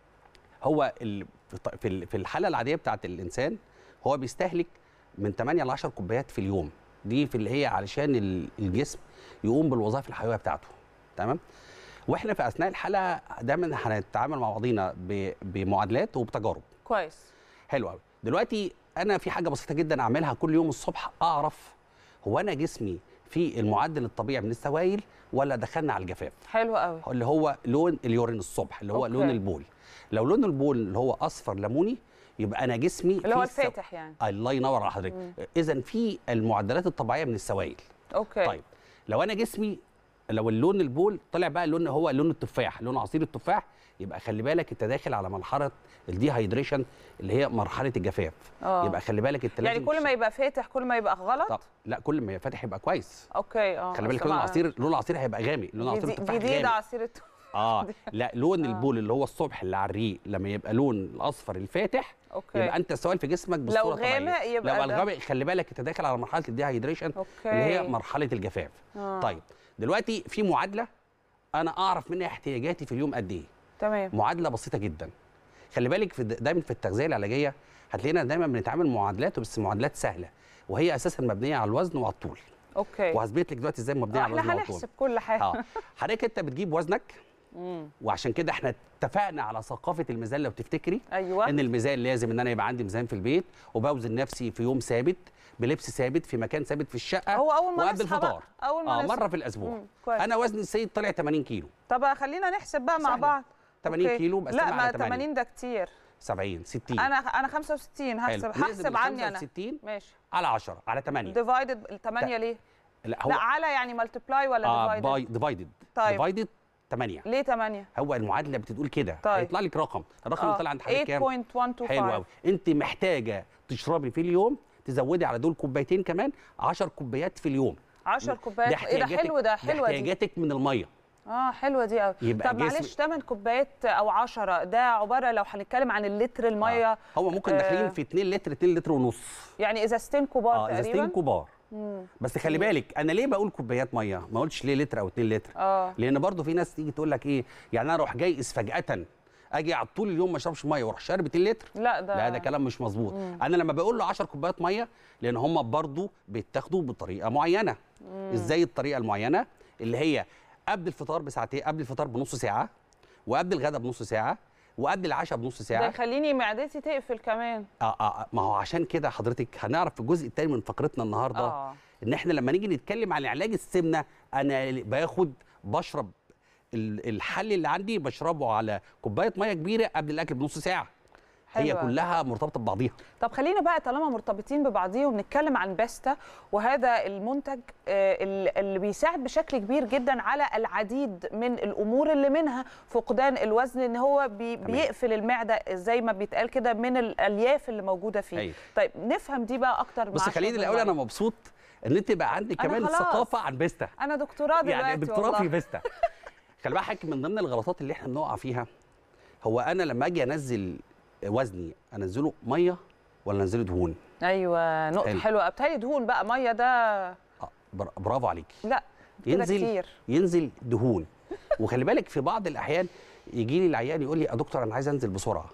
هو ال- في الط- في ال- في الحاله العاديه بتاعت الانسان هو بيستهلك من 8 ل 10 كوبايات في اليوم دي في اللي هي علشان ال- الجسم يقوم بالوظائف الحيويه بتاعته تمام واحنا في اثناء الحلقه دايما هنتعامل مع بعضينا ب- بمعادلات وبتجارب كويس حلو قوي دلوقتي انا في حاجه بسيطه جدا اعملها كل يوم الصبح اعرف هو انا جسمي في المعدل الطبيعي من السوائل ولا دخلنا على الجفاف حلو قوي اللي هو لون اليورين الصبح اللي هو أوكي. لون البول لو لون البول اللي هو اصفر ليموني يبقى انا جسمي اللي هو فيه السو- الفاتح يعني الله ينور على حضرتك اذا في المعدلات الطبيعيه من السوائل اوكي طيب لو انا جسمي لو اللون البول طلع بقى اللون هو لون التفاح لون عصير التفاح يبقى خلي بالك انت داخل على مرحله الديهايدريشن اللي هي مرحله الجفاف آه. يبقى خلي بالك انت يعني لازم كل ما يبقى فاتح كل ما يبقى غلط طب لا كل ما فاتح يبقى كويس اوكي اه خلي بالك أصل لون ما- العصير لون العصير هيبقى غامق لون عصير جديد- التفاح جديد غامق عصير الت- اه لا لون البول اللي هو الصبح اللي على الريق لما يبقى لون الاصفر الفاتح اوكي يبقى انت السوائل في جسمك بصوره طبيعيه غامق يبقى لو ده- الغامق خلي بالك انت داخل على مرحله الديهايدريشن اوكي اللي هي مرحله الجفاف آه. طيب دلوقتي في معادله انا اعرف منها احتياجاتي في اليوم قد ايه تمام معادله بسيطه جدا خلي بالك في دايما في التغذيه العلاجيه هتلاقينا دايما بنتعامل معادلات بس معادلات سهله وهي اساسا مبنيه على الوزن وعلى الطول اوكي وهثبت لك دلوقتي ازاي مبنيه آه، على احنا الوزن وعلى الطول هنحسب كل حاجه اه حضرتك انت بتجيب وزنك مم. وعشان كده احنا اتفقنا على ثقافه الميزان لو تفتكري ايوه ان الميزان لازم ان انا يبقى عندي ميزان في البيت وبوزن نفسي في يوم ثابت بلبس ثابت في مكان ثابت في الشقه هو اول ما وقبل نصحى بقى الفطار اول ما اه نصحى. مره في الاسبوع مم، كويس انا وزني السيد طلع 80 كيلو طب خلينا نحسب بقى مع سهلة. بعض 80 أوكي. كيلو بقسمها لا ما على 8. 80 ده كتير 70 60 انا انا 65 حلو. هحسب نقسم هحسب ال عني انا 65 ماشي على 10 على 8 ديفايدد ال 8 ليه؟ لا هو لا على يعني ملتبلاي ولا اه ديفايدد؟ باي ديفايدد طيب. ديفايدد 8 ليه 8 هو المعادله بتقول كده طيب. هيطلع لك رقم الرقم اللي طلع عند حضرتك كام 8.125 حلو قوي انت محتاجه تشربي في اليوم تزودي على دول كوبايتين كمان 10 كوبايات في اليوم 10 كوبايات ايه ده حلو ده حلوه دي احتياجاتك من الميه اه حلوه دي قوي يبقى طب جسم- معلش 8 كوبايات او 10 ده عباره لو هنتكلم عن اللتر الميه آه. هو ممكن آه. داخلين في 2 لتر 2 لتر ونص يعني ازازتين كبار اه تقريبا ازازتين كبار مم. بس خلي بالك انا ليه بقول كوبايات ميه ما قلتش ليه لتر او 2 لتر اه لان برضو في ناس تيجي تقول لك ايه يعني انا اروح جايز فجاه اجي على طول اليوم ما اشربش ميه واروح شارب 2 لتر لا ده لا ده كلام مش مظبوط انا لما بقول له 10 كوبايات ميه لان هم برضو بيتاخدوا بطريقه معينه ازاي الطريقه المعينه اللي هي قبل الفطار بساعتين قبل الفطار بنص ساعه وقبل الغداء بنص ساعه وقبل العشاء بنص ده ساعه يخليني معدتي تقفل كمان آه آه ما هو عشان كده حضرتك هنعرف في الجزء الثاني من فقرتنا النهارده اه ان احنا لما نيجي نتكلم عن علاج السمنه انا باخد بشرب ال- الحل اللي عندي بشربه على كوبايه ميه كبيره قبل الاكل بنص ساعه هي حلوة. كلها مرتبطه ببعضيها طب خلينا بقى طالما مرتبطين ببعضيهم نتكلم عن بيستا وهذا المنتج آه، ال- اللي بيساعد بشكل كبير جدا على العديد من الامور اللي منها فقدان الوزن ان هو بي تمام. بيقفل المعده زي ما بيتقال كده من الالياف اللي موجوده فيه أيوة. طيب نفهم دي بقى اكتر مع بص خليني شرب الاول انا المية. مبسوط ان انت بقى عندك أنا كمان خلاص. ثقافه عن فيستا انا دكتوراه دلوقتي يعني دكتوراه والله. في فيستا خلي بالك من ضمن الغلطات اللي احنا بنقع فيها هو انا لما اجي انزل وزني انزله ميه ولا انزله دهون ايوه نقطه حلو. حلوه ابتدي دهون بقى ميه ده آه، بر- برافو عليكي لا كده ينزل كتير ينزل دهون وخلي بالك في بعض الاحيان يجي لي العيان يقول لي يا دكتور انا عايز انزل بسرعه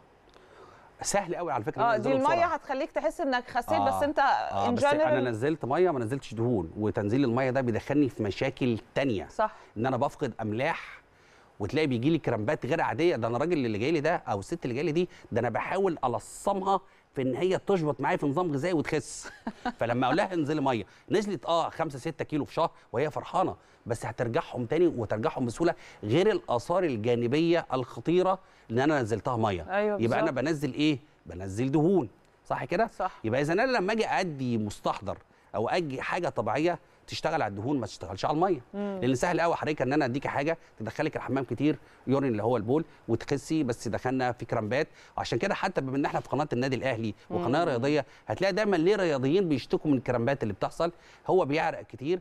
سهل قوي على فكره إن اه أنا دي أنزله الميه بسرعة. هتخليك تحس انك خسيت آه. بس انت اه ان بس انا جنرال نزلت ميه ما نزلتش دهون وتنزيل الميه ده بيدخلني في مشاكل تانية صح ان انا بفقد املاح وتلاقي بيجي لي كرامبات غير عاديه ده انا الراجل اللي جاي لي ده او الست اللي جاي لي دي ده انا بحاول الصمها في ان هي تشبط معايا في نظام غذائي وتخس فلما اقول لها انزلي ميه نزلت اه 5 6 كيلو في شهر وهي فرحانه بس هترجعهم تاني وترجعهم بسهوله غير الاثار الجانبيه الخطيره ان انا نزلتها ميه أيوة يبقى انا بالظبط. بنزل ايه بنزل دهون صح كده صح يبقى اذا انا لما اجي ادي مستحضر او اجي حاجه طبيعيه تشتغل على الدهون ما تشتغلش على الميه لان سهل قوي حضرتك ان انا اديكي حاجه تدخلك الحمام كتير يورين اللي هو البول وتخسي بس دخلنا في كرامبات وعشان كده حتى بما ان احنا في قناه النادي الاهلي وقناه رياضيه هتلاقي دايما ليه رياضيين بيشتكوا من الكرامبات اللي بتحصل هو بيعرق كتير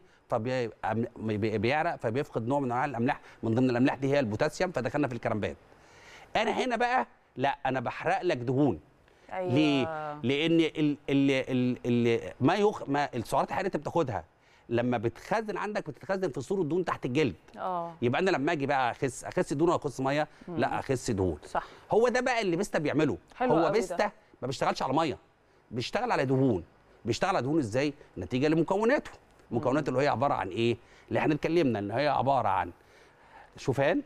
فبيعرق فبيفقد نوع من انواع الاملاح من ضمن الاملاح دي هي البوتاسيوم فدخلنا في الكرامبات انا هنا بقى لا انا بحرق لك دهون أيوة. ليه؟ لان ال ال ال ال ما يخ ما السعرات الحراريه انت بتاخدها لما بتخزن عندك بتتخزن في صوره دهون تحت الجلد اه يبقى انا لما اجي بقى اخس اخس دهون ولا اخس ميه لا اخس دهون صح هو ده بقى اللي بيستا بيعمله حلو هو قوي ده. بيستا ما بيشتغلش على ميه بيشتغل على دهون بيشتغل على دهون ازاي نتيجه لمكوناته مكوناته اللي هي عباره عن ايه اللي احنا اتكلمنا ان هي عباره عن شوفان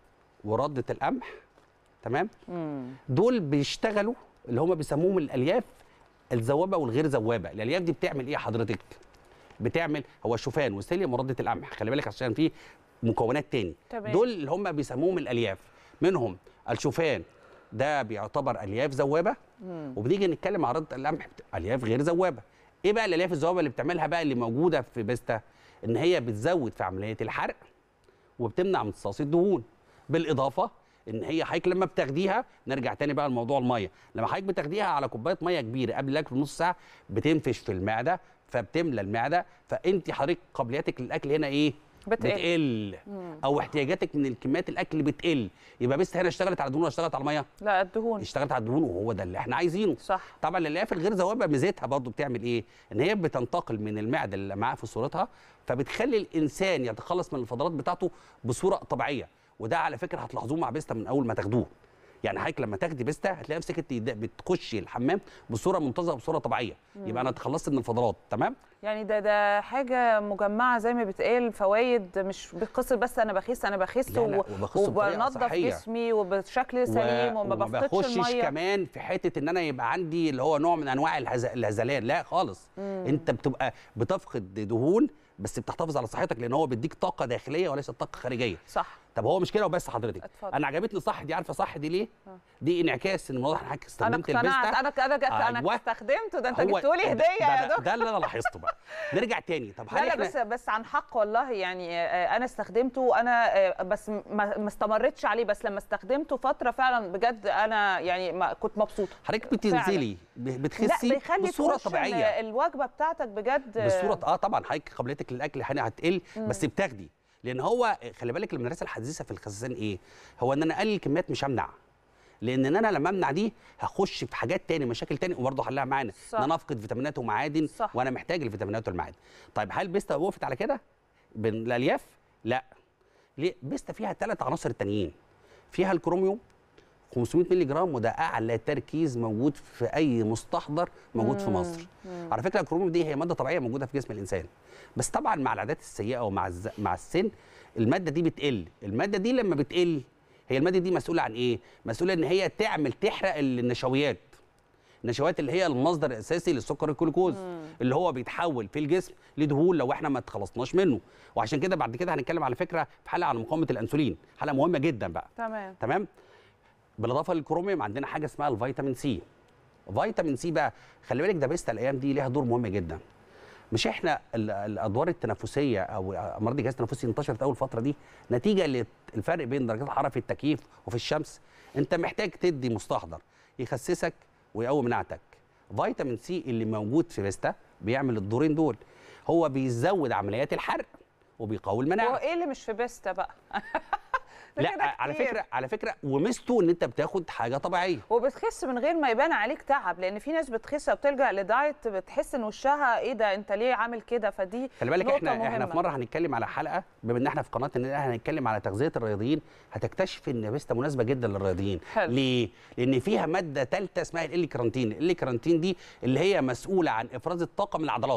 ورده القمح تمام مم. دول بيشتغلوا اللي هم بيسموهم الالياف الذوابه والغير ذوابه الالياف دي بتعمل ايه حضرتك بتعمل هو الشوفان والسيليوم ورده القمح خلي بالك عشان في مكونات تاني تمام. دول اللي هم بيسموهم الالياف منهم الشوفان ده بيعتبر الياف ذوابه وبنيجي نتكلم عن رده القمح بت- الياف غير ذوابه ايه بقى الالياف الذوابه اللي بتعملها بقى اللي موجوده في بيستا ان هي بتزود في عمليه الحرق وبتمنع امتصاص الدهون بالاضافه ان هي حضرتك لما بتاخديها نرجع تاني بقى لموضوع الميه لما حضرتك بتاخديها على كوبايه ميه كبيره قبل الاكل بنص ساعه بتنفش في المعده فبتملى المعده فانت حضرتك قابليتك للاكل هنا ايه بتقل. بتقل او احتياجاتك من الكميات الاكل بتقل يبقى بس هنا اشتغلت على الدهون ولا اشتغلت على الميه لا الدهون اشتغلت على الدهون وهو ده اللي احنا عايزينه صح طبعا الالياف الغير ذوابه ميزتها برضو بتعمل ايه ان هي بتنتقل من المعده اللي معاه في صورتها فبتخلي الانسان يتخلص من الفضلات بتاعته بصوره طبيعيه وده على فكره هتلاحظوه مع بيستا من اول ما تاخدوه يعني حضرتك لما تاخدي بيستا هتلاقي نفسك انت بتخشي الحمام بصوره منتظمه بصوره طبيعيه يبقى انا اتخلصت من الفضلات تمام يعني ده ده حاجه مجمعه زي ما بتقال فوائد مش بقصه بس انا بخس انا بخس لا، لا، و- وبخس بطريقة وبنظف صحية. جسمي وبشكل سليم وما وما بفقدش بخشش الميه كمان في حته ان انا يبقى عندي اللي هو نوع من انواع الهز... الهزلان لا خالص مم. انت بتبقى بتفقد دهون بس بتحتفظ على صحتك لان هو بيديك طاقه داخليه وليس طاقه خارجيه صح طب هو مش كده وبس حضرتك اتفضل. انا عجبتني صح دي عارفه صح دي ليه دي انعكاس ان واضح ان حضرتك انا استخدمت اقتنعت البيستا انا انا انا أيوة. استخدمته ده انت هو جبتوا لي ده- هديه ده- يا ده- دكتور ده اللي انا لاحظته بقى نرجع تاني طب هل لا لا احنا بس بس عن حق والله يعني آه، انا استخدمته وانا آه، بس ما ما استمرتش عليه بس لما استخدمته فتره فعلا بجد انا يعني ما كنت مبسوطه حضرتك بتنزلي ب- لا بتخسي بيخلي بصوره تخش ال- طبيعيه الوجبه بتاعتك بجد آه، بصوره اه طبعا حضرتك قابليتك للاكل هنا هتقل بس بتاخدي لان هو خلي بالك المدرسه الحديثه في الخسسان ايه هو ان انا اقلل كميات مش همنع لان انا لما امنع دي هخش في حاجات تاني مشاكل تاني وبرضه حلها معانا صح. ان انا افقد فيتامينات ومعادن صح. وانا محتاج الفيتامينات والمعادن طيب هل بيستا وقفت على كده بالالياف لا ليه بيستا فيها ثلاث عناصر التانيين فيها الكروميوم 500 مللي جرام وده اعلى تركيز موجود في اي مستحضر موجود في مصر على فكره الكروميوم دي هي ماده طبيعيه موجوده في جسم الانسان بس طبعا مع العادات السيئه ومع الز... مع السن الماده دي بتقل الماده دي لما بتقل هي الماده دي مسؤوله عن ايه مسؤوله ان هي تعمل تحرق النشويات النشويات اللي هي المصدر الاساسي للسكر الجلوكوز اللي هو بيتحول في الجسم لدهون لو احنا ما تخلصناش منه وعشان كده بعد كده هنتكلم على فكره في حلقه عن مقاومه الانسولين حلقه مهمه جدا بقى تمام تمام بالاضافه للكروميوم عندنا حاجه اسمها الفيتامين سي فيتامين سي بقى خلي بالك ده بيستا الايام دي ليها دور مهم جدا مش احنا ال- الادوار التنفسيه او امراض الجهاز التنفسي انتشرت اول فتره دي نتيجه للفرق بين درجات الحراره في التكييف وفي الشمس انت محتاج تدي مستحضر يخسسك ويقوي مناعتك فيتامين سي اللي موجود في بيستا بيعمل الدورين دول هو بيزود عمليات الحرق وبيقوي المناعه هو ايه اللي مش في بيستا بقى ده لا كده على كتير. فكره على فكره وميزته ان انت بتاخد حاجه طبيعيه وبتخس من غير ما يبان عليك تعب لان في ناس بتخس وبتلجا لدايت بتحس ان وشها ايه ده انت ليه عامل كده فدي خلي بالك نقطة احنا احنا مهمة. في مره هنتكلم على حلقه بما ان احنا في قناه النادي الأهلي هنتكلم على تغذيه الرياضيين هتكتشف ان بيستا مناسبه جدا للرياضيين حلو. ليه لان فيها ماده ثالثه اسمها ال كرانتين ال كرانتين دي اللي هي مسؤوله عن افراز الطاقه من العضلات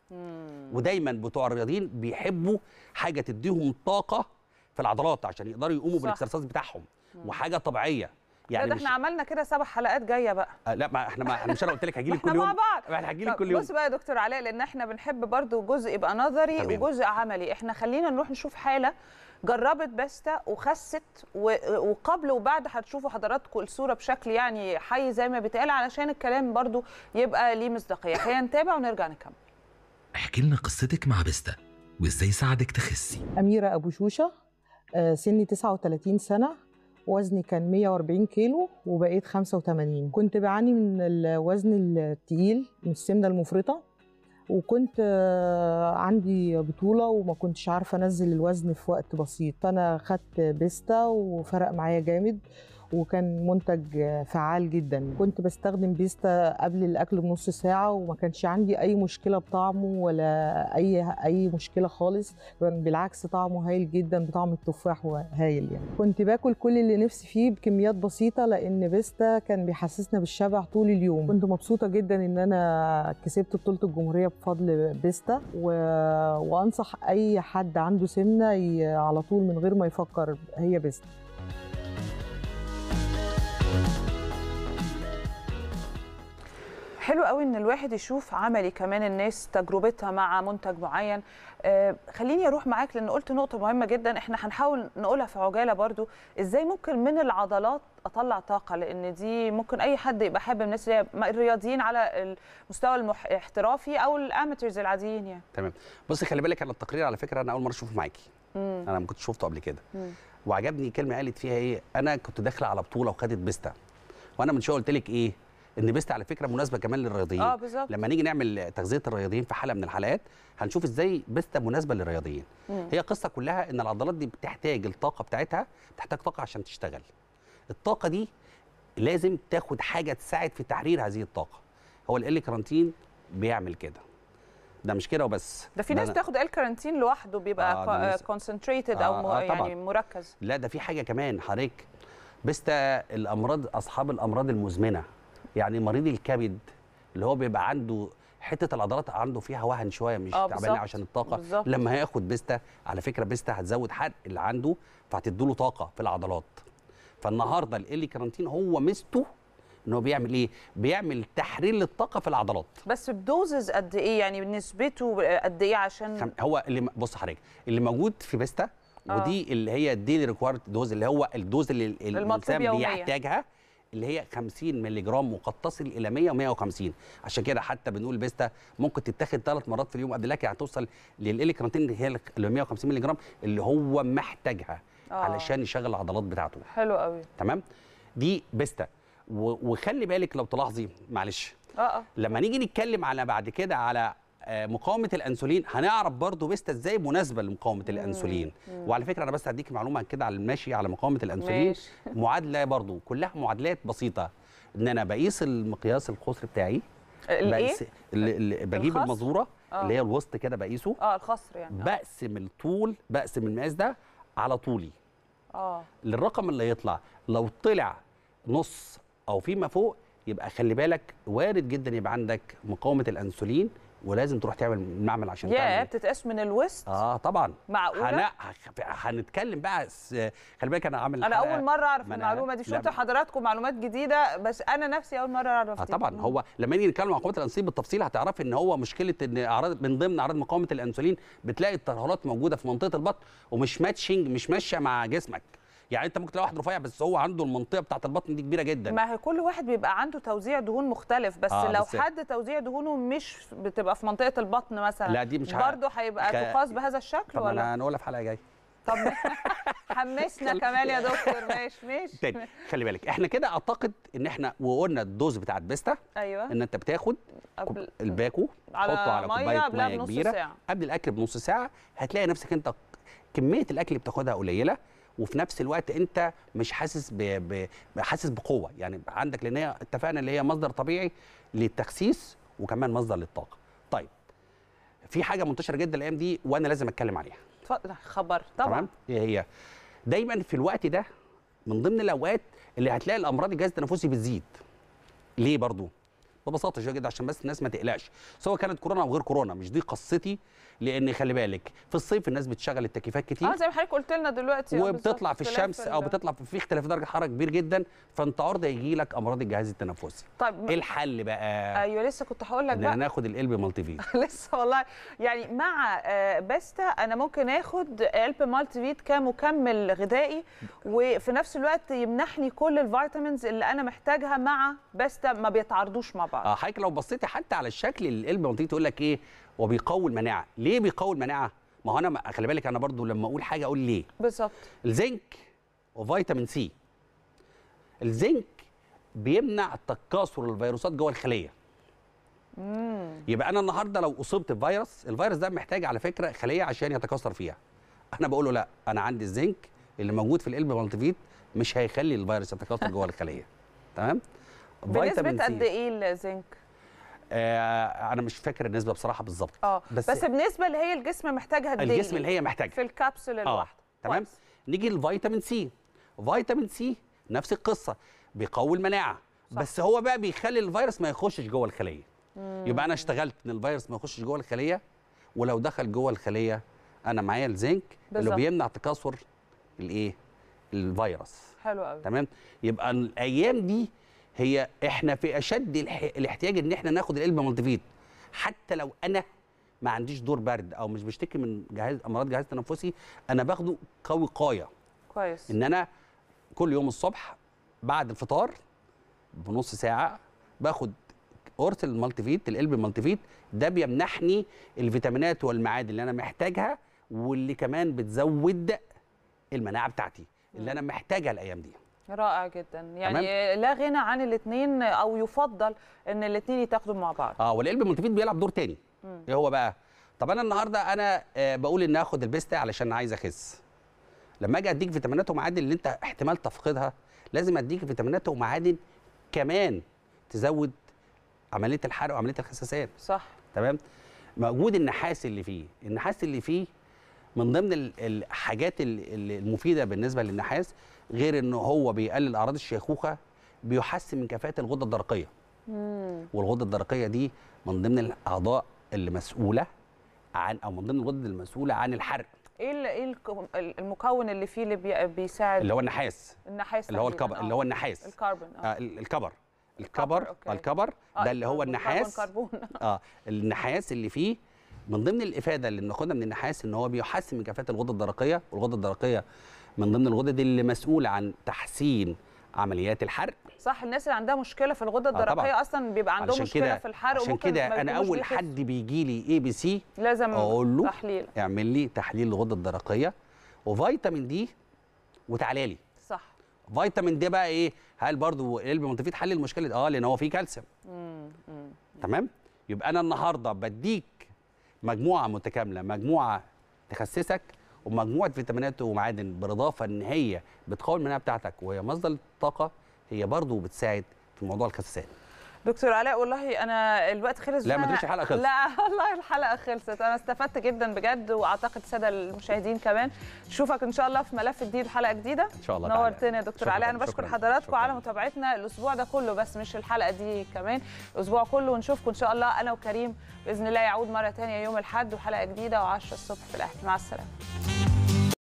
ودايما بتوع الرياضيين بيحبوا حاجه تديهم طاقه في العضلات عشان يقدروا يقوموا صح. بالاكسرسايز بتاعهم وحاجه طبيعيه يعني ده مش احنا عملنا كده سبع حلقات جايه بقى آه لا ما احنا ما احنا مش انا قلت لك هجي لك احنا كل يوم مع بعض ما احنا هجي لك طب كل يوم بص بقى يا دكتور علاء لان احنا بنحب برضو جزء يبقى نظري تمام. وجزء عملي احنا خلينا نروح نشوف حاله جربت بيستا وخست و- وقبل وبعد هتشوفوا حضراتكم الصوره بشكل يعني حي زي ما بيتقال علشان الكلام برضو يبقى ليه مصداقيه خلينا نتابع ونرجع نكمل احكي لنا قصتك مع بيستا وإزاي يساعدك تخسي أميرة أبو شوشة آه، سني 39 سنة وزني كان 140 كيلو وبقيت 85 كنت بعاني من الوزن التقيل من السمنة المفرطة وكنت آه، عندي بطولة وما كنتش عارفة أنزل الوزن في وقت بسيط فأنا خدت بيستا وفرق معايا جامد وكان منتج آه، فعال جدا كنت بستخدم بيستا قبل الأكل بنص ساعة وما كانش عندي أي مشكلة بطعمه ولا أي أي مشكلة خالص كان بالعكس طعمه هايل جدا بطعم التفاح هايل يعني كنت باكل كل اللي نفسي فيه بكميات بسيطة لأن بيستا كان بيحسسنا بالشبع طول اليوم كنت مبسوطة جدا إن أنا كسبت بطولة الجمهورية بفضل بيستا و... وأنصح أي حد عنده سمنة ي... على طول من غير ما يفكر هي بيستا حلو قوي ان الواحد يشوف عملي كمان الناس تجربتها مع منتج معين آه خليني اروح معاك لان قلت نقطه مهمه جدا احنا هنحاول نقولها في عجاله برضو ازاي ممكن من العضلات اطلع طاقه لان دي ممكن اي حد يبقى حابب الناس اللي هي الرياضيين على المستوى الاحترافي او الاماتيرز العاديين يعني تمام بصي خلي بالك انا التقرير على فكره انا اول مره اشوفه معاكي مم. انا ما كنتش شفته قبل كده مم. وعجبني كلمه قالت فيها ايه انا كنت داخله على بطوله وخدت بيستا وانا من شويه قلت لك ايه ان بيستا على فكره مناسبه كمان للرياضيين اه بالظبط لما نيجي نعمل تغذيه الرياضيين في حلقه من الحلقات هنشوف ازاي بيستا مناسبه للرياضيين مم. هي قصه كلها ان العضلات دي بتحتاج الطاقه بتاعتها بتحتاج طاقه عشان تشتغل الطاقه دي لازم تاخد حاجه تساعد في تحرير هذه الطاقه هو ال كارانتين بيعمل كده ده مش كده وبس ده في ناس أنا- بتاخد الكارانتين لوحده آه، بيبقى ده لسه. كونسنتريتد او آه، م- آه، طبعاً. يعني مركز لا ده في حاجه كمان حضرتك بيستا الامراض اصحاب الامراض المزمنه يعني مريض الكبد اللي هو بيبقى عنده حته العضلات عنده فيها وهن شويه مش آه، تعبان بالظبط. عشان الطاقه بالظبط. لما هياخد بيستا على فكره بيستا هتزود حرق اللي عنده فهتديله طاقه في العضلات فالنهارده الالي كارانتين هو ميزته ان هو بيعمل ايه بيعمل تحرير للطاقه في العضلات بس بدوزز قد ايه يعني نسبته قد ايه عشان خم- هو اللي بص حضرتك اللي موجود في بيستا آه. ودي اللي هي الديلي ريكوارد دوز اللي هو الدوز اللي ال- المطلوب الانسان يومياً. بيحتاجها اللي هي 50 مللي جرام وقد تصل الى 100 و150 عشان كده حتى بنقول بيستا ممكن تتاخد ثلاث مرات في اليوم قبل لك يعني توصل للالكرانتين اللي هي اللي 150 مللي جرام اللي هو محتاجها آه. علشان يشغل العضلات بتاعته حلو قوي تمام دي بيستا و- وخلي بالك لو تلاحظي معلش اه اه لما نيجي نتكلم على بعد كده على آه، مقاومه الانسولين هنعرف برضو بيستا ازاي مناسبه لمقاومه الانسولين وعلى فكره انا بس هديك معلومه كده على الماشي على مقاومه الانسولين ماشي. معادله برضو كلها معادلات بسيطه ان انا بقيس المقياس القصر بتاعي الايه بقيس اللي اللي بجيب الخصر؟ المزوره آه. اللي هي الوسط كده بقيسه اه الخصر يعني بقسم الطول بقسم المقاس ده على طولي اه للرقم اللي يطلع لو طلع نص او فيما فوق يبقى خلي بالك وارد جدا يبقى عندك مقاومه الانسولين ولازم تروح تعمل معمل عشان يا تعمل بتتقاس من الوسط اه طبعا معقولة؟ هن... هخ- هنتكلم بقى س... خلي بالك انا عامل انا حلقة- اول مره اعرف ما أنا- المعلومه دي لا، شفت حضراتكم معلومات جديده بس انا نفسي اول مره اعرف اه دي. طبعا هو لما نيجي نتكلم عن مقاومه الانسولين بالتفصيل هتعرف ان هو مشكله ان اعراض من ضمن اعراض مقاومه الانسولين بتلاقي الترهلات موجوده في منطقه البطن ومش ماتشنج مش ماشيه مع جسمك يعني انت ممكن تلاقي واحد رفيع بس هو عنده المنطقه بتاعه البطن دي كبيره جدا ما هي كل واحد بيبقى عنده توزيع دهون مختلف بس آه، لو بس- حد توزيع دهونه مش بتبقى في منطقه البطن مثلا لا، دي مش ه- برضه هيبقى خ- تقاس بهذا الشكل طب ولا انا هنقولها في حلقه جايه طب حمسنا كمان يا دكتور ماشي ماشي تاني خلي بالك احنا كده اعتقد ان احنا وقلنا الدوز بتاعت بيستا ايوه ان انت بتاخد قبل الباكو على تحطه على مية كوبايه قبلها ميه بنص كبيره ساعة. قبل الاكل بنص ساعه هتلاقي نفسك انت كميه الاكل اللي بتاخدها قليله وفي نفس الوقت انت مش حاسس ب... ب... حاسس بقوه يعني عندك لان هي اتفقنا اللي هي مصدر طبيعي للتخسيس وكمان مصدر للطاقه طيب في حاجه منتشره جدا الايام دي وانا لازم اتكلم عليها اتفضل خبر طبعا تمام ايه هي دايما في الوقت ده من ضمن الاوقات اللي هتلاقي الامراض الجهاز التنفسي بتزيد ليه برضو ببساطه شويه جدا عشان بس الناس ما تقلقش سواء كانت كورونا او غير كورونا مش دي قصتي لان خلي بالك في الصيف الناس بتشغل التكييفات كتير اه زي ما حضرتك قلت لنا دلوقتي آه، وبتطلع بالظبط، في اختلاف الشمس او ال- بتطلع في اختلاف درجه حراره كبير جدا فانت عرضه يجي لك امراض الجهاز التنفسي طيب ايه الحل بقى ايوه لسه كنت هقول لك اننا بقى ناخد القلب مالتي فيت لسه والله يعني مع آه، بيستا انا ممكن اخد الب مالتي فيت كمكمل غذائي وفي نفس الوقت يمنحني كل الفيتامينز اللي انا محتاجها مع بيستا ما بيتعارضوش مع بعض اه حضرتك لو بصيتي حتى على الشكل القلب مالتي تقول لك ايه وبيقوي المناعه ليه بيقوي المناعه ما هو انا ما- خلي بالك انا برضو لما اقول حاجه اقول ليه بالظبط الزنك وفيتامين سي الزنك بيمنع تكاثر الفيروسات جوه الخليه يبقى انا النهارده لو اصبت بفيروس الفيروس ده محتاج على فكره خليه عشان يتكاثر فيها انا بقول له لا انا عندي الزنك اللي موجود في القلب مالتيفيت مش هيخلي الفيروس يتكاثر جوه الخليه تمام بنسبه قد ايه الزنك آه انا مش فاكر النسبه بصراحه بالظبط اه بس, بس بنسبه اللي هي الجسم محتاجها قد الجسم اللي هي محتاجها في الكبسول الواحده تمام كويس. نيجي للفيتامين سي فيتامين سي نفس القصه بيقوي المناعه صح. بس هو بقى بيخلي الفيروس ما يخشش جوه الخليه يبقى انا اشتغلت ان الفيروس ما يخشش جوه الخليه ولو دخل جوه الخليه انا معايا الزنك اللي بالظبط. بيمنع تكاثر الايه الفيروس حلو قوي تمام يبقى الايام دي هي احنا في اشد الح... الاحتياج ان احنا ناخد القلب مالتيفيت حتى لو انا ما عنديش دور برد او مش بشتكي من جهاز امراض جهاز تنفسي انا باخده كوقايه كويس ان انا كل يوم الصبح بعد الفطار بنص ساعه باخد قرص المالتيفيت القلب المالتيفيت ده بيمنحني الفيتامينات والمعادن اللي انا محتاجها واللي كمان بتزود المناعه بتاعتي اللي انا محتاجها الايام دي رائع جدا يعني لا غنى عن الاثنين او يفضل ان الاثنين يتاخدوا مع بعض اه والقلب المالتيفيت بيلعب دور تاني ايه هو بقى طب انا النهارده انا آه بقول ان اخد البيستا علشان عايز اخس لما اجي اديك فيتامينات ومعادن اللي انت احتمال تفقدها لازم اديك فيتامينات ومعادن كمان تزود عمليه الحرق وعمليه الخساسات صح تمام موجود النحاس اللي فيه النحاس اللي فيه من ضمن ال- الحاجات ال- ال- المفيده بالنسبه للنحاس غير انه هو بيقلل اعراض الشيخوخه بيحسن من كفاءه الغده الدرقيه مم. والغده الدرقيه دي من ضمن الاعضاء اللي مسؤوله عن او من ضمن الغدد المسؤوله عن الحرق ايه ال- ايه الك- المكون اللي فيه اللي بي- بيساعد اللي هو النحاس النحاس اللي هو تحديداً، الكبر آه. اللي هو النحاس الكربون آه اه ال- الكبر الكبر، الكبر أوكي. الكبر آه، ده اللي هو الكربون، النحاس كربون اه النحاس اللي فيه من ضمن الافاده اللي بناخدها من النحاس ان هو بيحسن من كفاءه الغده الدرقيه والغده الدرقيه من ضمن الغدد اللي مسؤوله عن تحسين عمليات الحرق صح الناس اللي عندها مشكله في الغده طبعاً. الدرقيه اصلا بيبقى عندهم علشان مشكله كده في الحرق عشان وممكن كده ما انا يكونوش اول بيخسوا. حد بيجي لي اي بي سي لازم اقول له تحليل اعمل لي تحليل الغده الدرقيه وفيتامين دي وتعالى لي صح فيتامين دي بقى ايه هل برضو القلب منتفيد حل المشكله دي؟ اه لان هو فيه كالسيوم مم. مم. تمام يبقى انا النهارده بديك مجموعه متكامله مجموعه تخسسك ومجموعه فيتامينات ومعادن بالاضافه ان هي بتقوي المناعه بتاعتك وهي مصدر الطاقه هي برضو بتساعد في موضوع الخسسان دكتور علاء والله انا الوقت خلص لا، ما فأنا- تقوليش الحلقة خلصت. لا والله الحلقه خلصت انا استفدت جدا بجد واعتقد الساده المشاهدين كمان نشوفك ان شاء الله في ملف جديد حلقه جديده ان شاء الله تعالى. نورتنا يا دكتور شكراً، علاء انا بشكر شكراً، حضراتكم شكراً. على متابعتنا الاسبوع ده كله بس مش الحلقه دي كمان الاسبوع كله ونشوفكم ان شاء الله انا وكريم باذن الله يعود مره ثانيه يوم الاحد وحلقه جديده و10 الصبح في الاهلي مع السلامه